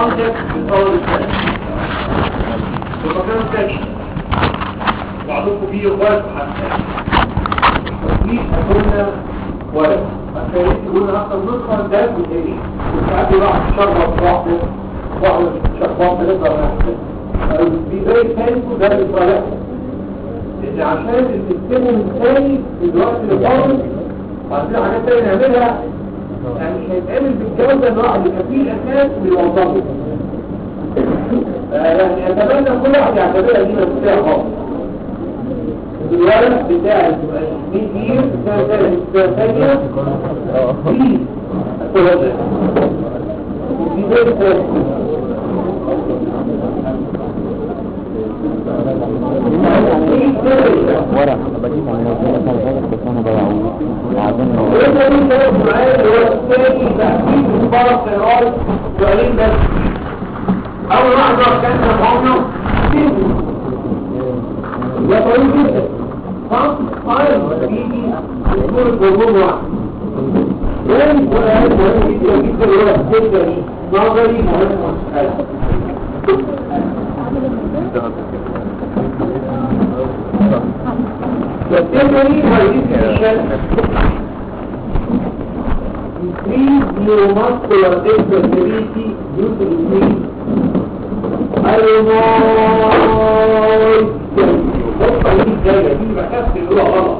كونتاكت بالأول الثاني المكان الثاني بعضكم فيه ورق حتى التصوير قلنا ورق فكانت تقول أكثر نسخة ده بتاريخ وساعات راح شربط واحدة واحدة شربط ثلاثة بيبقى ثاني ده لصالحه لأن عشان السيستم الثاني في الوقت اللي فاضل عندنا حاجات تانية نعملها يعني مش هيتعمل بالجودة الواحد اللي كان فيه الأساس ويوظفه يعني أتمنى كل واحد يعتبرها دي مسؤولية خالص الورق بتاع 100 جنيه السنة الثانية في التوازن وفي ذلك ورق بجيب عن موجودة كان ذلك بس انا ضيعوه وعايزين وإذا دي ثلاث معايا اللي هو الثاني تحديد مبارك خيرات سؤالين بس أول واحدة كان نفعنا ده طويل جدا صح؟ طيب بيجي يكون الجمهور واحد ثاني سؤال مهم جدا جدا اللي هو السكة دي نظري مهم ومسألة فالتمرين هيديك الشكل increase neuromuscular excitability due to increase الموت الخطة دي جاية دي بحث اللي هو غلط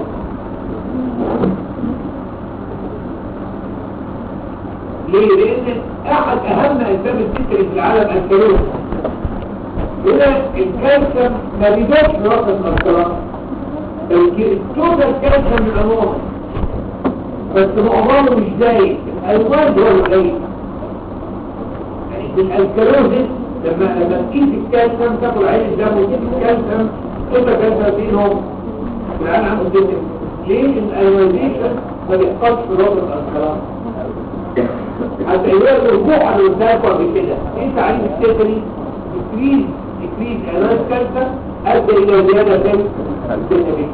ليه؟ لأن أحد أهم أسباب الفكر في العالم الكالوري هنا الكالسيوم ما بيدوش في رأس المسكرات التوتال كالسيوم من الأنواع بس معظمه مش زايد الألوان هو القليل يعني في الكالوري لما لما تقيس الكالسيوم تاكل عين الدم وتقيس الكالسيوم توتال كالسيوم بينهم الآن عنده كده ليه الأيونيزيشن ما بيحصلش في رأس المسكرات حتى يقول الرجوع على الوزاك قبل كده انت عايز تشتري تكريز تكريز اعلان كالسة ادى الى زيادة في السنة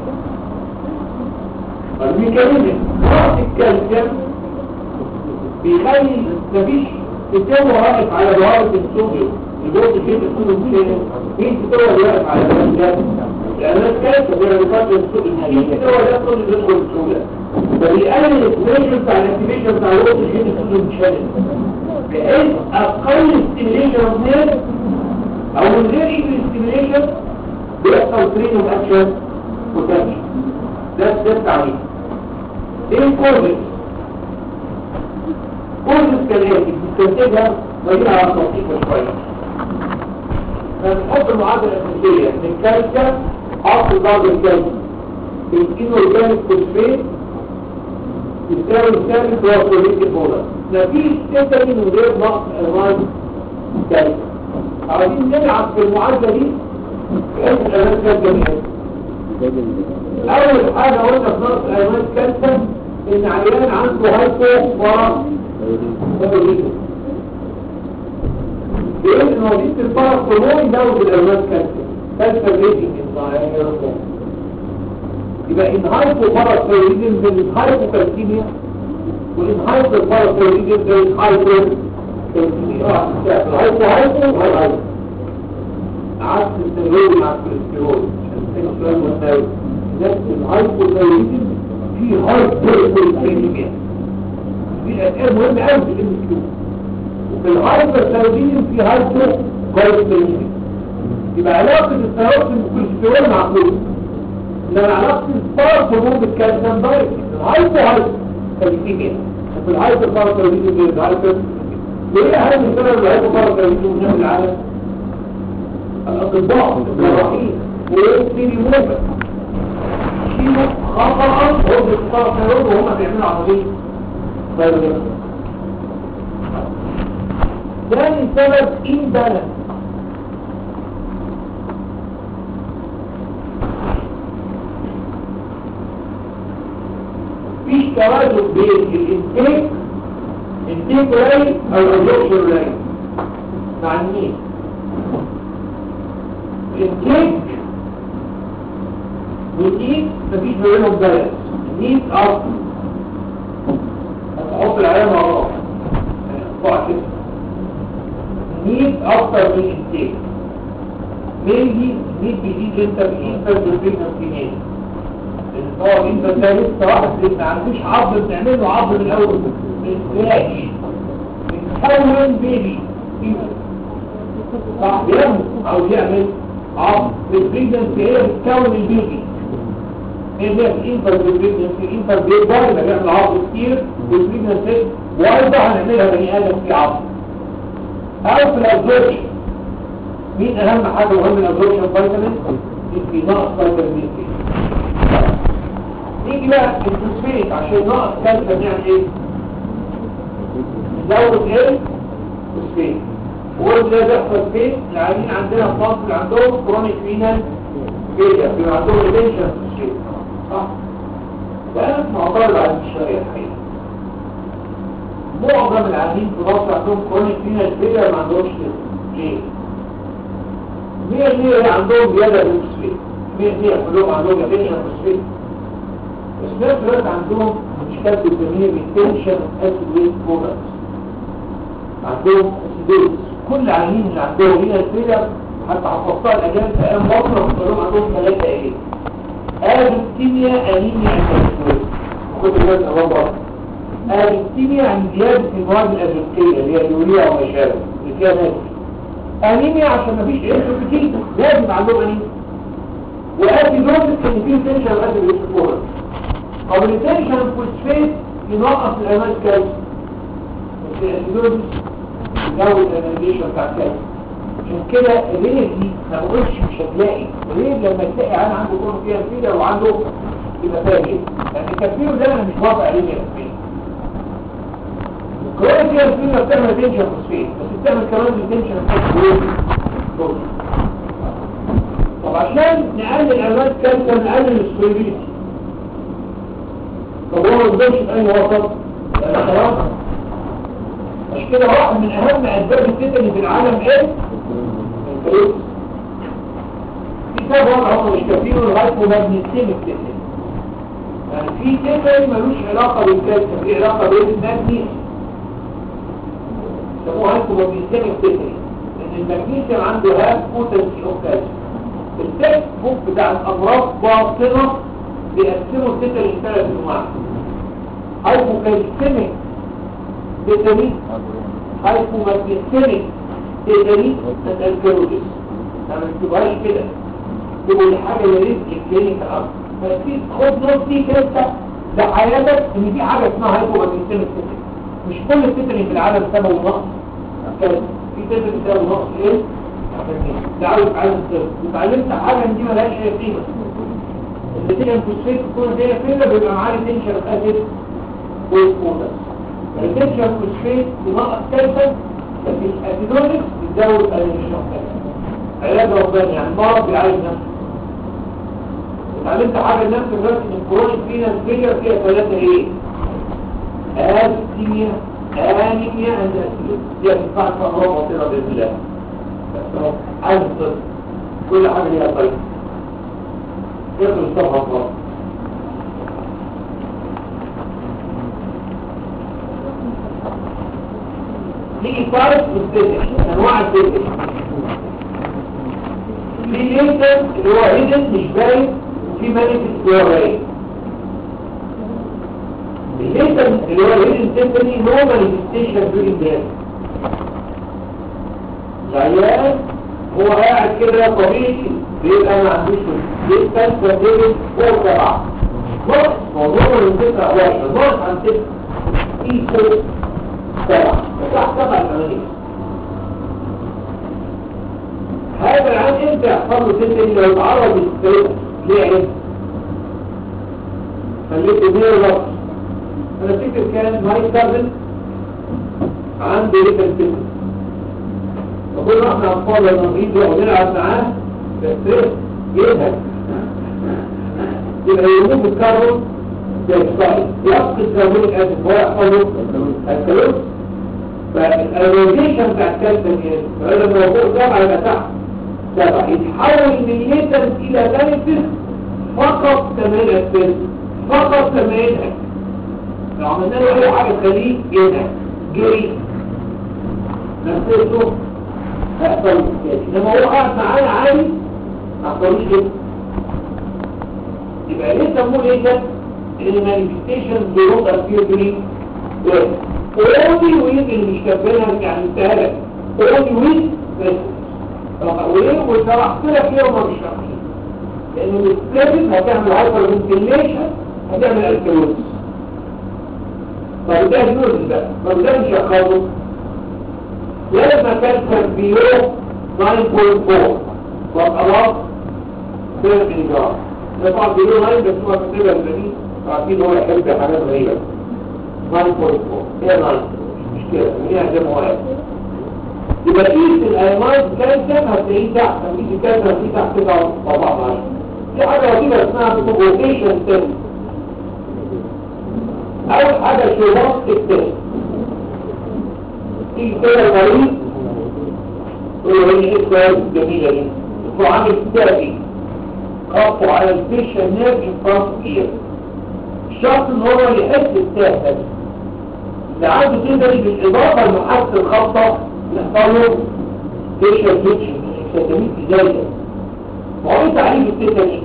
الميكانيزم ضغط الكالسيوم بيخلي مفيش تتوه واقف على ضوابط الصوديوم الجهد فيه الصوديوم مشاهد مين تتوه واقف على الكالسيوم الاعلان كالسة بيرفض الصوديوم مين تتوه ده الصوديوم بيدخل بسهولة فبيقلل الاكتيفيشن بتاع الاكتيفيشن بتاع الوقت الحين الصوديوم مشاهد بحيث اقل ستيميليشن اوف نيرف او من غير ايكل ستيميليشن بيحصل فرين اوف اكشن بوتنشال ده ده التعريف ايه الكوربس كوربس كالاتي بتستنتجها ودينا على تطبيقها شويه فبنحط المعادله الاساسيه من كالسيوم حط بعض الكالسيوم الكينو اورجانيك فوسفيت يساوي ثابت هو كلوريك البولر مفيش تتري من غير نقص الوان كالسيوم عايزين نلعب في المعادله دي بحيث الالوان كانت جميله اول حاجه قلنا في نقص الالوان كالسيوم ان عيان عنده هايبو وثايرويدزم بيقول ان وظيفه الباراكولون يزود الالوان كالسيوم كالسيوم ريتنج الهايبو يبقى ان هايبو باراكولون من الهايبو كالسيميا وان هايبو باراكولون من الهايبو الهايبو هايبو هايبو عكس التنوير مع الكوليسترول عشان السؤال مساوي نفس الهايبوثايرويدزم في هايبوثايرويدزم في الاسئله مهمه قوي في الام كيو وفي الهايبوثايرويدزم في هايبوثايرويدزم يبقى علاقه الثيرويد بالكوليسترول مع كله انما علاقه البارا هرمون بالكالسيوم دايركت الهايبو هايبوثايرويدزم وفي الهايبوثايرويدزم بالهايبو ليه هذا السبب الهايبوثايرويدزم في العالم الأطباء الجراحين ويبتدي موفق شيء خطأ هو بيختار خيرون وهم بيعملوا عملية طيب ثاني سبب إمبالانس فيش توازن بين الانتيك انتيك قليل او الابزوربشن قليل مع مين؟ الكيك والنيت مفيش بينهم بالانس النيت اب هتحط العيان مع بعض اقطع كده نيد اكتر من انتاج ميلي نيد بيزيد انت بانفر بالبريجنسي نيد لان هو انت ده لسه واحد اللي ما عندوش عظم بنعمل له عظم من الاول من ازاي بنكون بيبي صح يعمل او يعمل عظم بالبريجنسي هي بتكون البيبي هي دي الانفر بالبريجنسي الانفر بيكبر يبقى بيعمل عظم كتير والبريجنسي وايضا هنعملها بني ادم في عظم او في الابزوربشن مين اهم حاجه مهم الابزوربشن فيتامين في نقص فيتامين دي نيجي بقى الفوسفيت عشان نقص كالسيوم نعمل ايه نزود ايه فوسفيت وقلت ده بيحصل فين العيانين عندنا في مصر عندهم كرونيك رينال فيلير بيبقى عندهم ريتنشن فوسفيت صح ده معترض على الشريعه الحقيقه معظم العيانين في مصر عندهم كرونيك رينال فيلير ما عندهمش كده ليه؟ مية مية عندهم زيادة بالفوسفيت مية مية كلهم عندهم ريتنشن فوسفيت بس في نفس الوقت عندهم مشكلة بنسميها ريتنشن اسيد ويت برودكتس عندهم اسيدوز كل عيانين اللي عندهم هنا الفيلر حتى حفظتها الاجانب في ايام بطنه كلهم عندهم ثلاثة ايه ابكتيميا انيميا انترسويت خد بالك يا بابا ابكتيميا عن زيادة المواد الازوتية اللي هي اليوريا وما شابه اللي فيها ناس انيميا عشان مفيش ايستروبيتين لازم عندهم انيميا واسيدوز ان فيه تنشن اسيد ويت طب التنشن فوسفيت ينقص الامال كالسيوم بس الاسيدوز يزود الانرجيشن بتاع الكالسيوم عشان كده الريل دي ما بقولش مش هتلاقي الريل لما تلاقي انا عنده كون فيها فيلر وعنده يبقى فاهم لان الكافير ده انا مش موافق عليه 100% الكرونيك فيها فيلر بتعمل تنشن فوسفيت بس بتعمل كمان التنشن فوسفيت طب عشان نقلل الامال كالسيوم نقلل السوليبيليتي طب هو ما يقدرش في اي وسط لان خلاص مش كده واحد من اهم اسباب الفتن في العالم ايه الفلوس في سبب وضع هم مش كافيين لغايه ما بنتم الفتن يعني في فتن ملوش علاقه بالكالسيوم في علاقه بالمغنيسيوم يسموها هايبومغنيسيوم الفتن لان المغنيسيوم عنده هاف بوتنسي اوف كالسيوم التكست بوك بتاع الامراض باطنه بيقسموا الفتن لثلاث انواع هايبوكالسيميك تيتاني هايبوماجنيسيميك تيتاني الكالوريز ما بنكتبهاش كده تبقوا الحاجه اللي رزق الكلينيك الارض بس خد نوت دي كده لحياتك ان في حاجه اسمها هايبوماجنيسيميك تيتاني مش كل التيتاني في العالم سببه نقص كالسيوم في تيتاني سببه نقص ايه؟ ده عاوز تعلم وتعلمت حاجه ان دي ملهاش اي قيمه النتيجه الفوسفيت تكون هي فين بيبقى معاه تنشر اسيد والكودس التنشر فوسفيت بنقص كالسيوم بس الاسيدونكس بتزود الانيميشن علاج رباني يعني مرض بيعالج نفسه اتعلمت حاجه لنفسك بس ان الكرونيك فينا الفيلر فيها ثلاثه ايه؟ اسيميا انيميا عند اسيدوز دي هتنفعك في امراض بسيطه باذن الله بس هو عايز الطب كل حاجه ليها طيب يقدر يصطفى الله نيجي فارس والسيدش انواع السيدش في ليتر اللي هو هيدن مش باين وفي مانيفست اللي هو باين الليتر اللي هو هيدن سيمبلي نو مانيفستيشن دورين داس العيان هو قاعد كده طبيعي بيبقى ما عندوش ليتر فبيبقى فوق سبعة نقص موضوع من ستة 11 نقص عن ستة في فوق سبعة تحت سبعة ثمانية هذا العام امتى يحصل له ستة اللي لو اتعرض للستة ليه عرف خليته مية ونص انا فكر كان مايك كارفن عنده ليتر ستة فكل احنا اطفال لما نريد ونلعب معاه بس يذهب يبقى يموت الكاربون دايوكسيد يفقد كربونيك اسيد ويحصل له الكالوريز فالريزيشن بتاع الكالسيوم ايه؟ فهذا الموضوع سبعة يبقى تحت سبعة يتحول من ليتر الى بنفس فقط تمانية اسبرس فقط تمانية لو عملنا له اي حاجة تخليه ينهك جري نفسه هيحصل له انما هو قاعد معايا عادي ما حصلوش كده يبقى ليه سموه ايه ده؟ المانيفستيشن بيروت ابيوتري اونلي ويز اللي مش كاتبينها يعني انتهى لك اونلي ويز بس طب وايه وشرحت لك ايه وما بشرحش لان السبب هتعمل هايبر فنتيليشن هتعمل الكالوز طب ده جنوز بقى طب ده مش يخلص لما كان بيو 9.4 وخلاص سير بالجار ده طبعا بيو 9 بس هو كاتبها البنين عارفين هو يحب حاجات غريبة 9.4 هي 9 مش مشكلة هي زي ما هو يبقى قيس الايمان كالسيوم هتلاقيه تحت هتلاقيه الكالسيوم هتلاقيه تحت كده 14 في حاجة وظيفة اسمها بروبوكيشن تيست أول حاجة شباط التيست تيجي كده المريض تقول له ايه السؤال الجميلة دي تطلع عامل تابي خطوا على الفيشن نيرف انفرانت اير الشخص ان هو يحس التاه ده اللي عنده تقدر بالاضافة لمحادثة الخطة يحصل له فيشن فيشن اكسداميت زايدة وعليه تعريف التيتاني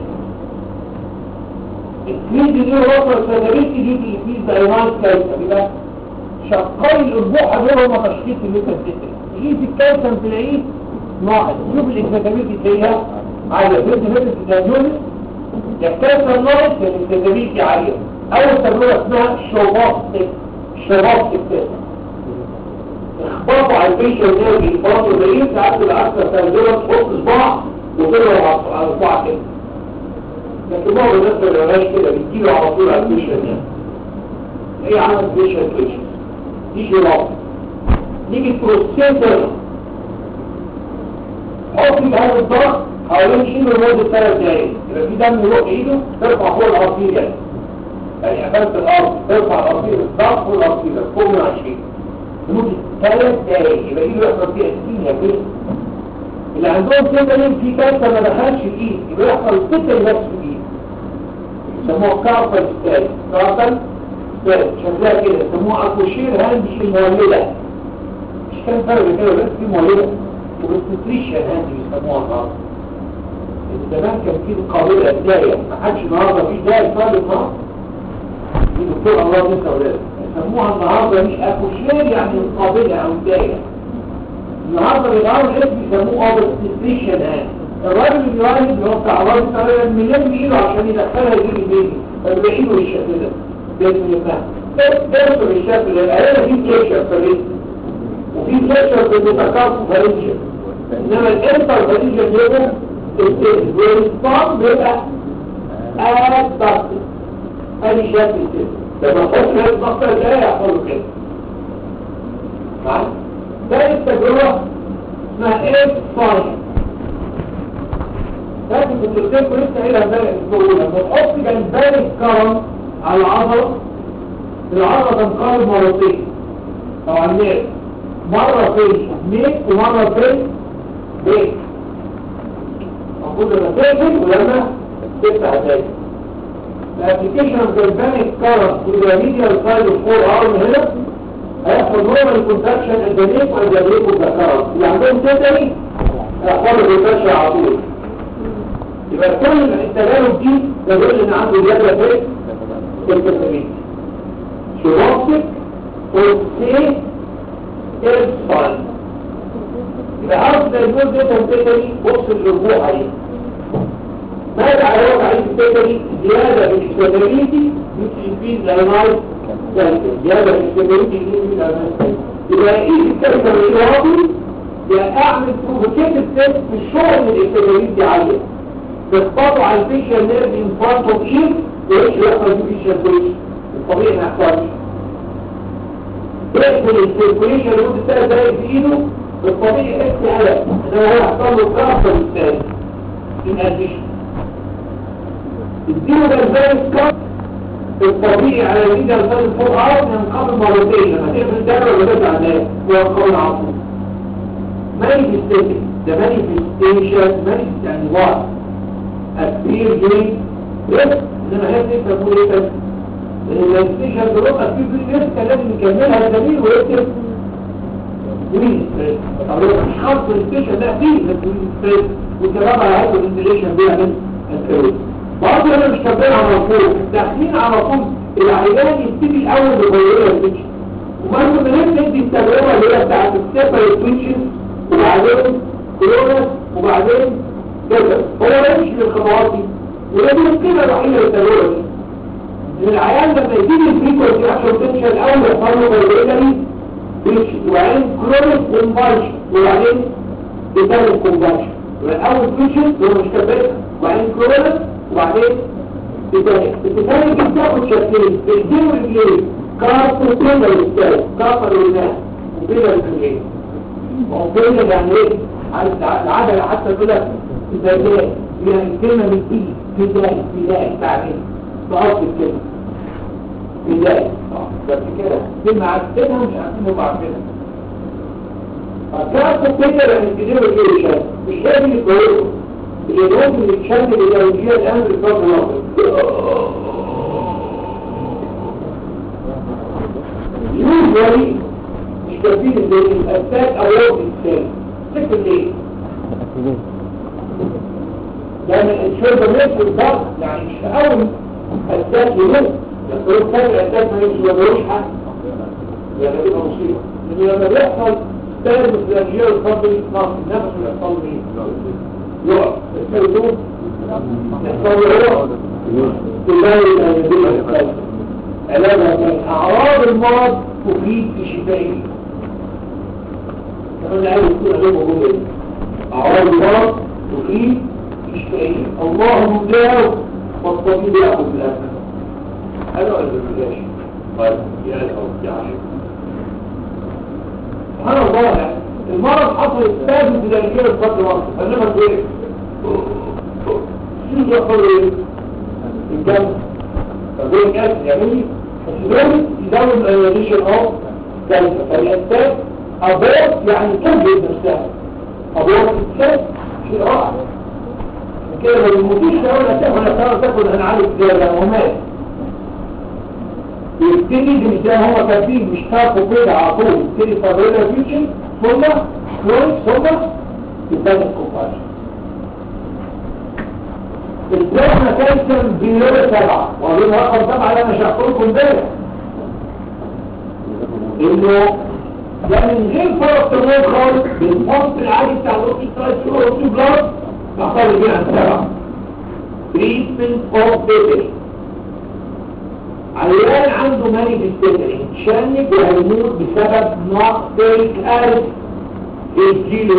الكليد دي وصل اكسداميت دي دي في دايمان كالسيوم يبقى شقاي الأربوحة دول هم تشخيص الليتر تيتاني تقيس الكالسيوم تلاقيه ناقص شوف الاكسداميت تلاقيها عالية بنت متر تتجاوز الكالسيوم ناقص الاكسداميت عالية أول تجربة اسمها شوباستيك شوباستيك تيست اخبطوا على الفيشل نيرف يخبطوا زي ساعات العكسة تنزلها تحط صباع وتضرب على الصباع كده لكن معظم الناس ما بيعملهاش كده بتجيله على طول على الفيشل نيرف هي عملت فيشل فيشل دي شراب نيجي بروسيسر حط هذا الضغط حوالين شيله لمدة ثلاث دقايق يبقى في دم يروح ايده ترفع فوق الارضيه يعني يعني قفلت الارض ترفع الارضيه الضغط فوق الارضيه فوق من 20 لمدة ثلاث دقايق يبقى ايده يحصل فيها سكين يا بيه اللي عندهم سيتالين في كارثه ما دخلش الايد يبقى يحصل سيتال بس في الايد يسموها كارفل ستايل كارفل ستايل شكلها كده يسموها اكوشير هاند مش المولده مش كان فرق كده بس في مولده وبالتتريشن هاند بيسموها النهارده زمان كان في قابلة بداية ما حدش النهارده في بداية صار النهارده دي دكتور الله ينسى ولاده يسموها النهارده مش اكوشير يعني قابلة او بداية النهارده بيغيروا الاسم يسموه اوبستريشن هاند الراجل اللي بيواجه اللي هو بتاع الراجل بتاع مليون ايده عشان يدخلها يجيب البيبي فبيبقى ايده بالشكل ده باسم الله ترسم الشكل ده العيله دي كيشر في الريس وفي كيشر في المتكاف فرنجر انما الانتر فرنجر يبقى والصام بيبقى ادبت ادي شكل كده لما تحط هذه الضغطه الجايه يحصل له كده معاك ده التجربه اسمها ايه فاين لكن كنت قلت لكم لسه قايلها امبارح الاسبوع لما تحط جنبان الكرم على العضله العضله تنقلب مرتين طبعا ليه مره في ميك ومره في بيك المفروض لما تقفل ولما تفتح تاني الابلكيشن اوف جنبان الكرم في الميديال سايد اوف فور ارم هنا هيحصل نورمال كونتراكشن الجنيك والجنيك والذكرة اللي عندهم تدري هيحصل له كونتراكشن على طول يبقى كل التجارب دي تدل ان عنده زياده في الكتابين شروطك والسي إرسال يبقى عرض الجزء ده تنتهي بص الرجوع عليه ماذا على وضع عليه التجاري زيادة في الاكتابيليتي يمكن في الانايز زيادة في الاكتابيليتي يمكن في الانايز يبقى ايه الكلمة الشواطي يبقى اعمل بروفوكيتد تيست في الشغل الاكتابيليتي عالية تخبطوا على الفيشل نيرف ان فرونت اوف اير وايش يحصل في الفيشل فيش الطبيعي ما يحصلش يقفل السيركوليشن لمده ثلاث دقايق في ايده الطبيعي يحس قلق انما هو يحصل له كارثه بالتالي ان اديشن اديله جلبان الكارت الطبيعي على الفيديو الفاتح فوق عرض ينقبل مرتين لما تقفل الدرجه وترجع الناس هو القول عصر مانيفستيشن ده مانيفستيشن مانيفست يعني واحد أكبير جيد بس إنما هي تكتب تقول إيه بس الانستيشن بلوك أكبير جيد لسه لازم يكملها الدليل ويكتب وين ستريس طب هو مش خاص بالستيشن ده فيه بس وين ستريس والكلام على هيكل الانتليشن بيعمل الكروز برضه انا مش كاتبين على طول داخلين على طول العيان يبتدي الاول بفيرولا ستيشن وبرضه بنبدا ندي التجربه اللي هي بتاعت السيبريت تويتشز وبعدين كورونا وبعدين كذا هو يمشي بالخطوات دي وده دي القيمه الوحيده للتجربه دي ان العيان لما يجيب الفريكونسي اكشن بوتنشال الاول يحصل له فيرولا تويتشز وبعدين كرونيك كونفرجن وبعدين بيتعمل كونفرجن الاول تويتشز هو مش كبير وبعدين كورونا وبعدين بيتعمل بيتعمل دي بتاخد شكلين الاثنين رجلين كارت وكيلة للسال كارت للناس وكيلة للرجلين وكيلة يعني ايه العدلة حتى كده بداية يعني كلمة من ايه بداية بداية بعدين بقصد الكلمة بداية بس كده كلمة عارفينها مش عارفين هم عارفينها فكارت وكيلة يعني الجديد والجيشة مش لازم يتغيروا اللي ممكن يتشد الإيديولوجية الآن بالفضل الأخر usually مش كثير زي الأساك أو يوم الإنسان تفكر ليه؟ لأن الشرب نفس الضغط يعني مش في أول أساك يموت يقولون كان الأساك ما يمشي ومالوش حق يعني دي مصيبة لأن لما بيحصل تاني مثل الأجيال الفضل ناقص النفس ويحصل مين؟ يقع السيدون يحصل له يقع تلاقي الأجيال علاجها من أعراض المرض تفيد في شفائه كمان عايز يكون عليه موضوع أعراض المرض تفيد في شفائه الله مبداه والطبيب يأخذ بالأسف هذا ولا بالبلاش طيب يا الأرض يا عشق سبحان الله يعني المرض حصل استاذ في ذلك الفترة مصر فإنما ايه شو يحصل ايه الجنة فدول ناس يعملي دول يزود الايونيشن اوف كالسيوم فالانسان ابورت يعني تنجد نفسها ابورت الانسان شيء رائع كده ما بيموتوش لو ولا تاكل ولا تاكل تاكل هنعالج ازاي لو هو مات يبتدي بمثال هو كاتبين مش تاكل كده على طول يبتدي فابريلا فيوتشن ثم كويس ثم يبتدي الكوباش الدرجة كالسيوم بيلو سبعة وأظن رقم سبعة اللي أنا شرحت لكم امبارح إنه ده من غير فرق تمام خالص بالفصل العادي بتاع الأوكسيترايت شو أوكسي بلاد نختار بيه عن سبعة treatment of baby عيان عنده ماني بالسيتري شنج وهيموت بسبب نقص الكارث الجيل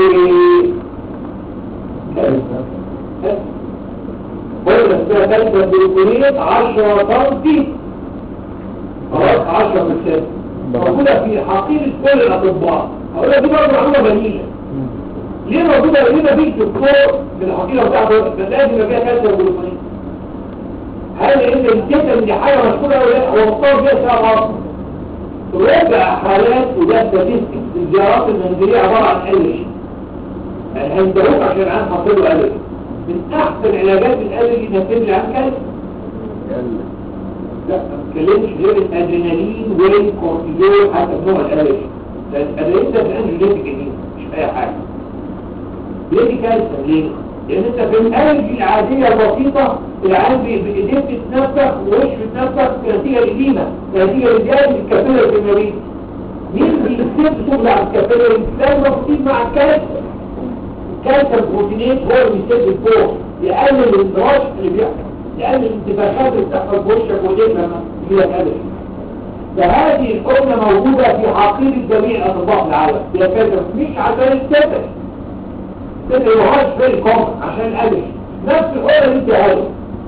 وإذا السنة ثالثة بالكورية 10 طنطي خلاص 10 مسافة موجودة في حقيقة كل الأطباء هقول لك دي برضه معلومة جميلة ليه موجودة ليه مفيش دكتور في الحقيقة بتاعته ده لازم يبقى فيها كالسيوم وجلوكونين هل ان الجسم دي حاجة مشهورة ولا لا هو مصطلح فيها ساعة غلط ربع حالات وده ستاتستيك الزيارات المنزلية عبارة عن ألش يعني هيندروك عشان عن حصيله ألش من احسن علاجات الالرجي نتيجة عن كالسيوم لا ما بتكلمش غير الادرينالين والكورتيزول حسب نوع الالرجي لان الادرينالين ده الانجليزي جديد مش اي حاجه ليه كالسيوم ليه؟ لان انت في الالرجي العاديه البسيطه العيان بايديه بتتنفخ ووش بتتنفخ نتيجه لديمه نتيجه لزياده الكابيلر في المريض مين بيصير شغل على الكابيلر لازم بسيط مع الكالسيوم الكالسيوم بروتينات هو اللي بيسد الفوق يقلل الانتراج اللي بيحصل يقلل الانتفاخات اللي بتحصل في وشك وايديك لما يجي لك قلق فهذه القرنة موجودة في حقيقة جميع أطباء العالم هي كالسيوم مش عشان السفر السفر يوهاش في الكوم عشان القلق نفس القرنة دي تهاجم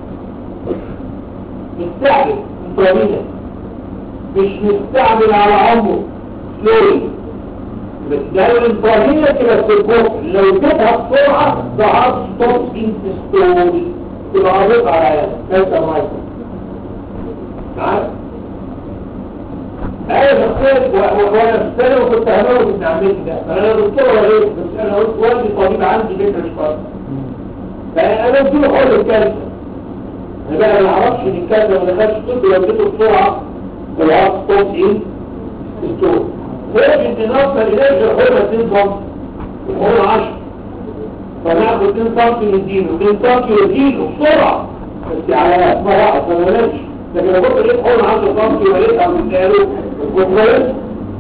مستعجل انترامينا مش مستعجل على عمره سلوري بس ده الانترامينا كده في الكوم لو جبتها بسرعة ده هارد ستوب انتستوري تبقى عريض على كالسيوم مايكرو معاك انا شخصيا وانا في السنه وكنت هموت ابن عمتي ده انا دكتور ولا بس انا قلت والدي طبيب عندي فكره مش فاضي فانا قلت له حول الكالسيوم انا بقى ما اعرفش ان الكالسيوم ما دخلش الطب لو اديته بسرعه العرض ستوب ان ستور ممكن نوصل إليه الحرة 2 سم الحرة 10 فناخد 2 سم نديله 2 سم نديله بسرعة بس على اسمها واحد ما بلاش لكن لو كنت لقيت حرة 10 سم ولقيتها من قاله الكونفرنس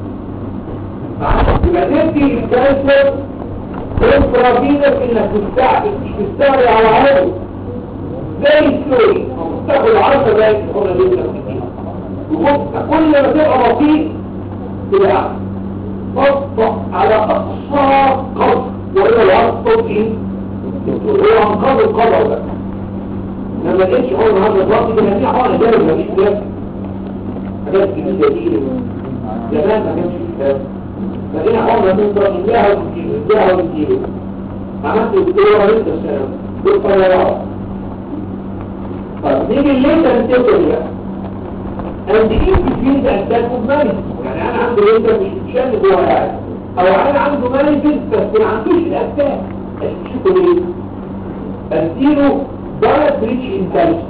يبقى تدي الكالسيوم انفرادينك انك تستعجل مش تستعجل على عمله زي السوري تاخد 10 دقايق تاخدها ليه تفكير كل ما تبقى بطيء تبقى تطبق على اقصى قدر والا العرض تطبق هو انقاذ القدر ده لما لقيتش حول هذا الوقت كان في حوالي جانب مفيش كلام حاجات جديده دي زمان ما كانش في كلام فهنا حوالي من طرق الله وكيلو الله وكيلو عملت الدكتورة لسه السنة بالطيارات طب نيجي اللي انت نتبه بقى and the infusion attack of management يعني انا عنده ليزر مش متشال جوه قاعد او انا عنده مانجمنت بس ما عندوش الاتاك شوفوا ليه اديله دايت ريتش انتليجنس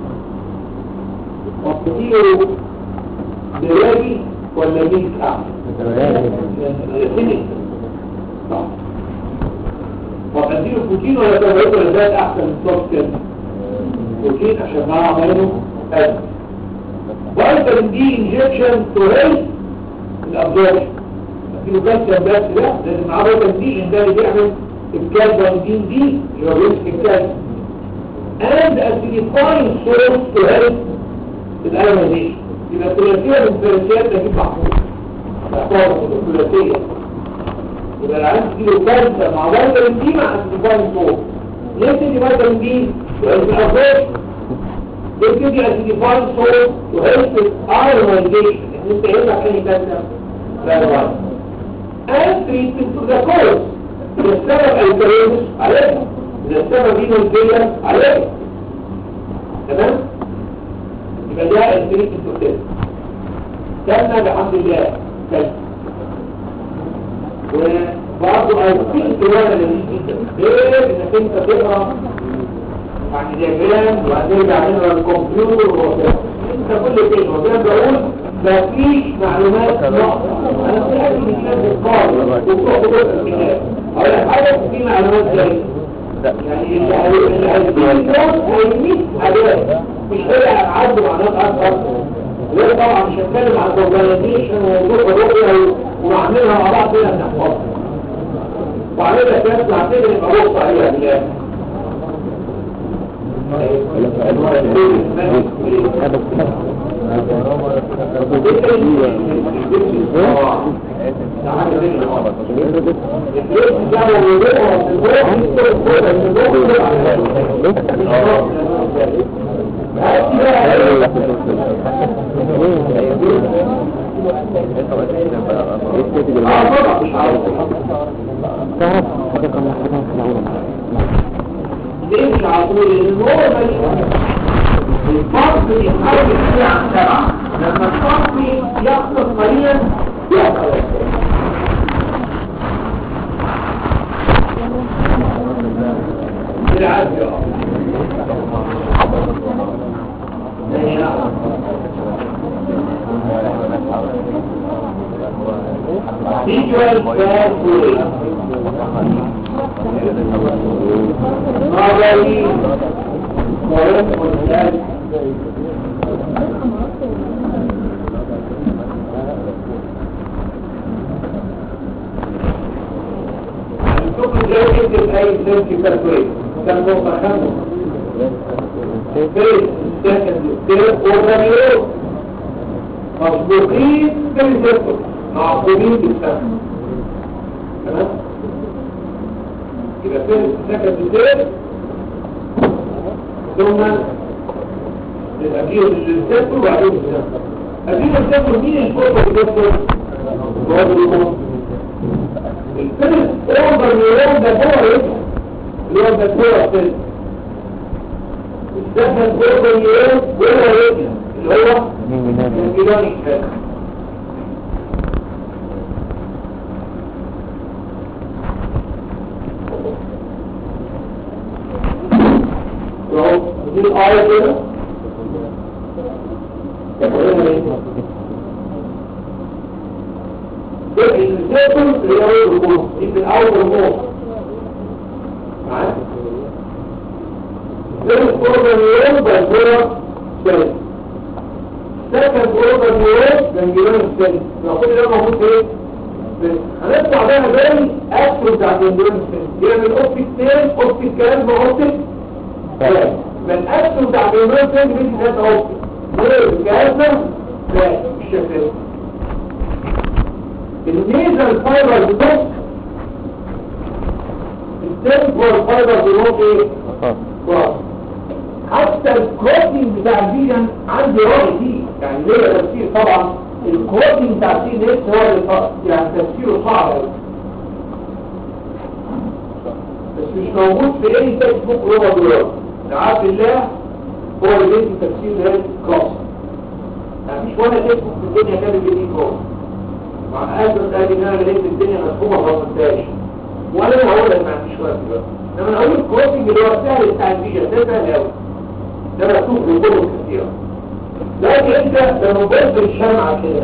واديله دراجي ولا ميلك احسن فينيك صح طب اديله بروتين ولا كربوهيدرات ولا زاد احسن من صوت كده بروتين عشان معاه عمله قد فيتامين دي انجكشن تو هيلث الابزوربشن اديله كالسيوم بس لا لازم معاه فيتامين دي لان ده اللي بيعمل الكالسيوم دي اللي هو بيمسك الكالسيوم and acidifying source to help الالمازيشن يبقى الثلاثيه من الثلاثيات تجيب محفوظ محفوظ الثلاثيه يبقى العين تجيله كالسيوم مع فيتامين دي مع acidifying source ليه تدي فيتامين دي؟ لان الابزوربشن يبتدي acidifying source to help ironization ان انت هنا اي كالسيوم لا لا and treatment to the cause السبب الكريمس عليها إذا السبب دي ملكية عليها تمام يبقى ده التريتمنت بروسيس تم بحمد الله كلمة وبرضه هيكون كمان لذيذ جدا غير انك انت تقرا يعني دياجرام وهترجع تقرا الكمبيوتر وكده انت كل كلمه وكده بقول مفيش معلومات ناقصه انا في حاجه من كتاب القارئ وفوق جزء الكتاب اقول لك حاجه في معلومات زي يعني اللي هي- اللي هيديني كورس هيميت حاجات مش هيبقى عنده معلومات اكتر غير طبعا مش هتكلم عن الاورجنايزيشن ووضوح الرؤيه ونعملها مع بعض كده نحفظها وعملها كده نعتبر يبقى بص عليها بالاخر تعرف حقيقة من حاجة خلعونة ليه مش على طول النورمال الفرق يتحول فيه عن سبعة لما الفرق يخلص قليلا يحصل بالعافية Visual pathway نظري وعلم والثالث الكتب لا يكتب اي سنتي كالكوليت كان نقطة خمسة فيس سكند ستيب اورجانيو مسبوقين بالزفر معقومين بالسنة تمام يبقى فيس سكند ستيب ثم الأجير للزفر وبعدين الزفر أجير الزفر مين الفوق الزفر؟ هو الفوق الفيلم اوردر نيرون ده هو ايه اللي هو ده هو الفيلم السكن اوردر نيرون هو ايه اللي هو الجيراني كفايه دي الآية كده يقولون ايه جوه سيل سكند اوردر نيورون جانجليون سيل يبقى كل ده موجود ايه بس هنطلع بقى بالي اكتر بتاع جانجليون سيل يعمل اوبتيك تيل اوبتيك كلام اوبتيك كلام من اكتر بتاع جانجليون سيل مش هات اوبتيك ليه الجهاز ده لا مش شغال النيزل فايبر بتوع التمبور فايبر بتوع ايه خلاص حتى الكروتين بتاع الفيجن عندي رأي فيه يعني ليه تفسير طبعا الكروتين بتاع السي ان اس هو اللي ف- يعني تفسيره صعب قوي بس مش موجود في اي تكست بوك هو دولار لعاب الله هو اللي بيدي تفسير هذا الكلاس يعني مش ولا تكست بوك في الدنيا كان بيدي كلاس مع اسف قال ان انا لقيت الدنيا مفهومه ما فهمتهاش ولا انا هقول لك ما عنديش وقت دلوقتي لما انا اقول الكروتين اللي هو السهل بتاع الفيجن ده سهل قوي ده مكتوب في كتب كثيرة لكن انت لما تبص الشمعة كده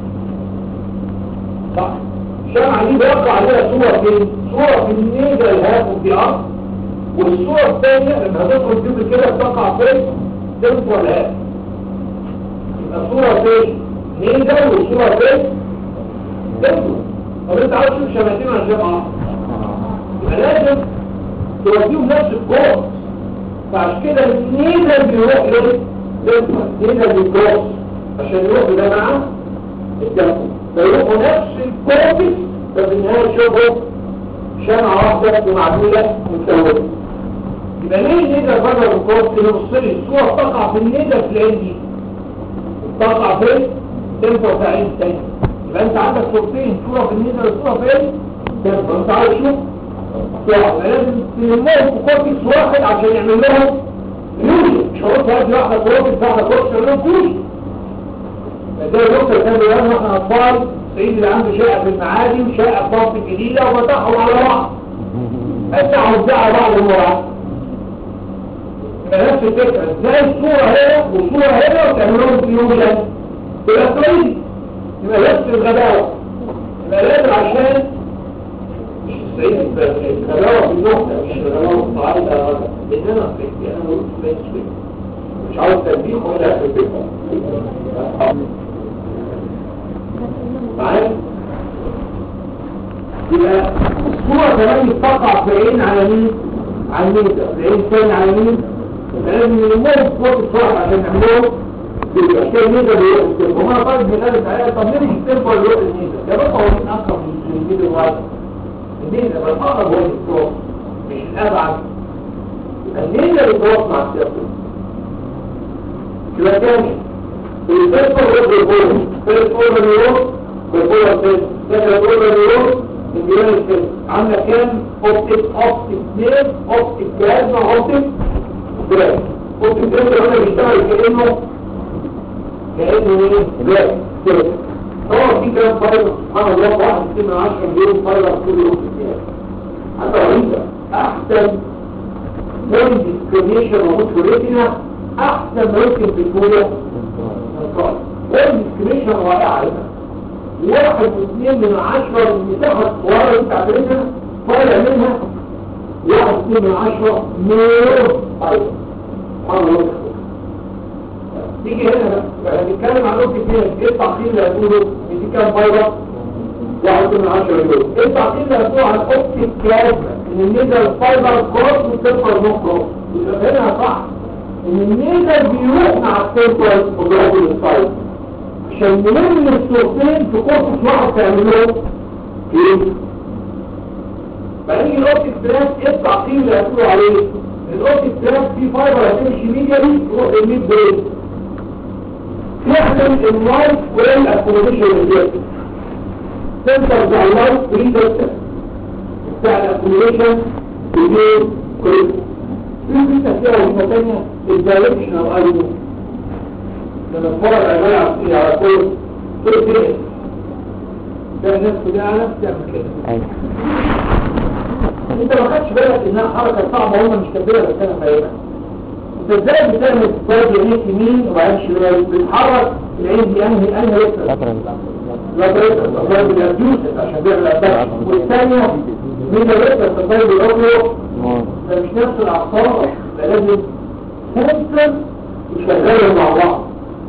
صح الشمعة دي بيقع عليها صورة فين؟ صورة في النيجا الهاف وفي ارض والصورة الثانية لما هتدخل تجيب كده بتقع فين؟ تنفع الهاف يبقى صورة فين؟ نيجا والصورة فين؟ تنفع طب انت عاوز تشوف شمعتين عن شمعة يبقى لازم توديهم نفس الكورس فعشان كده النيزل بيروح ليه؟ النيزل بيكروس عشان يروح ده مع الدم فيروحوا نفس الكورتكس ففي النهاية يشوفوا شمعة واحدة ومعدولة متساوية يبقى ليه النيزل بره الكورتكس اللي بص لي الصورة تقع في النيزل في العين دي تقع فين؟ تنفع في عين تاني يبقى انت عندك صورتين صورة في النيزل وصورة فين؟ تنفع انت عايز تشوف صورة لازم تلمهم في كورتكس واحد عشان يعمل لهم يوجد مش هقول فاجي واحدة كورتكس واحدة كورتكس يعمل لهم فوز فزي الدكتور كان بيقول واحنا اطفال سيد اللي عنده شقة في المعادي وشقة في مصر الجديدة وفتحهم على بعض فتحوا وزعوا بعض المرأة يبقى نفس الفكرة ازاي الصورة هنا والصورة هنا وتعملهم في يوم جاي يبقى كويس يبقى نفس الغباوة يبقى لازم عشان مش السيد بس الغباوة في النقطة مش الغباوة الصعيدة لأن أنا فكري أنا قلت ما يشبه مش عاوز تنبيه ولا في الفكرة معايا يبقى الصورة كمان تقع في عين على مين؟ على الميزة في عين ثاني على مين؟ لازم يلموه في وقت الصورة عشان يعملوه عشان الميزة بيروح السلم وما طالب من قالت عليها طب ليه مش السلم ولا يروح الميزة؟ ده بقى هو مين أقرب من الميزة الواحد الميزة بل الأقرب هو الصورة مش الأبعد يبقى الميزة بتروح مع السلم يبقى تاني الفيرست اوردر نيورون فيرست اوردر نيورون بيقولها فين سكند اوردر نيورون النيورون فين عندنا كام اوبتيك اوبتيك اثنين اوبتيك بلازما اوبتيك بلاز اوبتيك بلازما هنا بيشتغل كانه كانه ايه بلاز كده طبعا في كام فايبر سبحان الله واحد كتير من 10 مليون فايبر كل يوم في الدنيا حاجه رهيبه احسن بوينت ديسكريميشن موجود في الريتنا احسن ما يمكن في الكوره القائم والديسكريشن رائعة هنا واحد واثنين من عشرة من مساحة ورا انت عملتها طالع منها واحد واثنين من عشرة مليون طيب سبحان الله تيجي هنا بقى هنتكلم عن نقطة فيها ايه التعقيم اللي هتقوله دي كام فايبر واحد واثنين من عشرة مليون ايه التعقيم اللي هتقوله عن اوبتيك بلازما ان النيزل فايبر كروس والتمبر نو كروس يبقى هنا صح ان النيزل بيروح مع التمبر وبيروح للفايبر عشان نلم الصورتين في قرص واحد تعملوه ايه؟ فنيجي الاوبتيك بلاس ايه التعقيم اللي هتقولوا عليه؟ الاوبتيك بلاس فيه فايبر هتمشي ميديالي تروح للميد بريد يحمل اللايت ويل اكوموديشن ريجيت سنتر بتاع اللايت بريد بتاع الاكوموديشن ريجيت كويس في في تفسير وحده ثانيه الدايركشن او ايضا لما اتفرج على على على كل كل كده ده نفسه ده على نفسه يعمل كده ايوه انت ما خدتش بالك انها حركه صعبه هم مش كبيره بس انا فاهمها انت ازاي بتعمل طيب يمين يمين وبعدين شمال بتحرك العين دي انهي انهي لسه فترة لا طريقه الطيب بالابدوس عشان بيعمل الابدوس والثانيه مين لسه الطيب الاوبيو نور ده مش نفس الاعصاب ده لازم سنسر شغالة مع بعض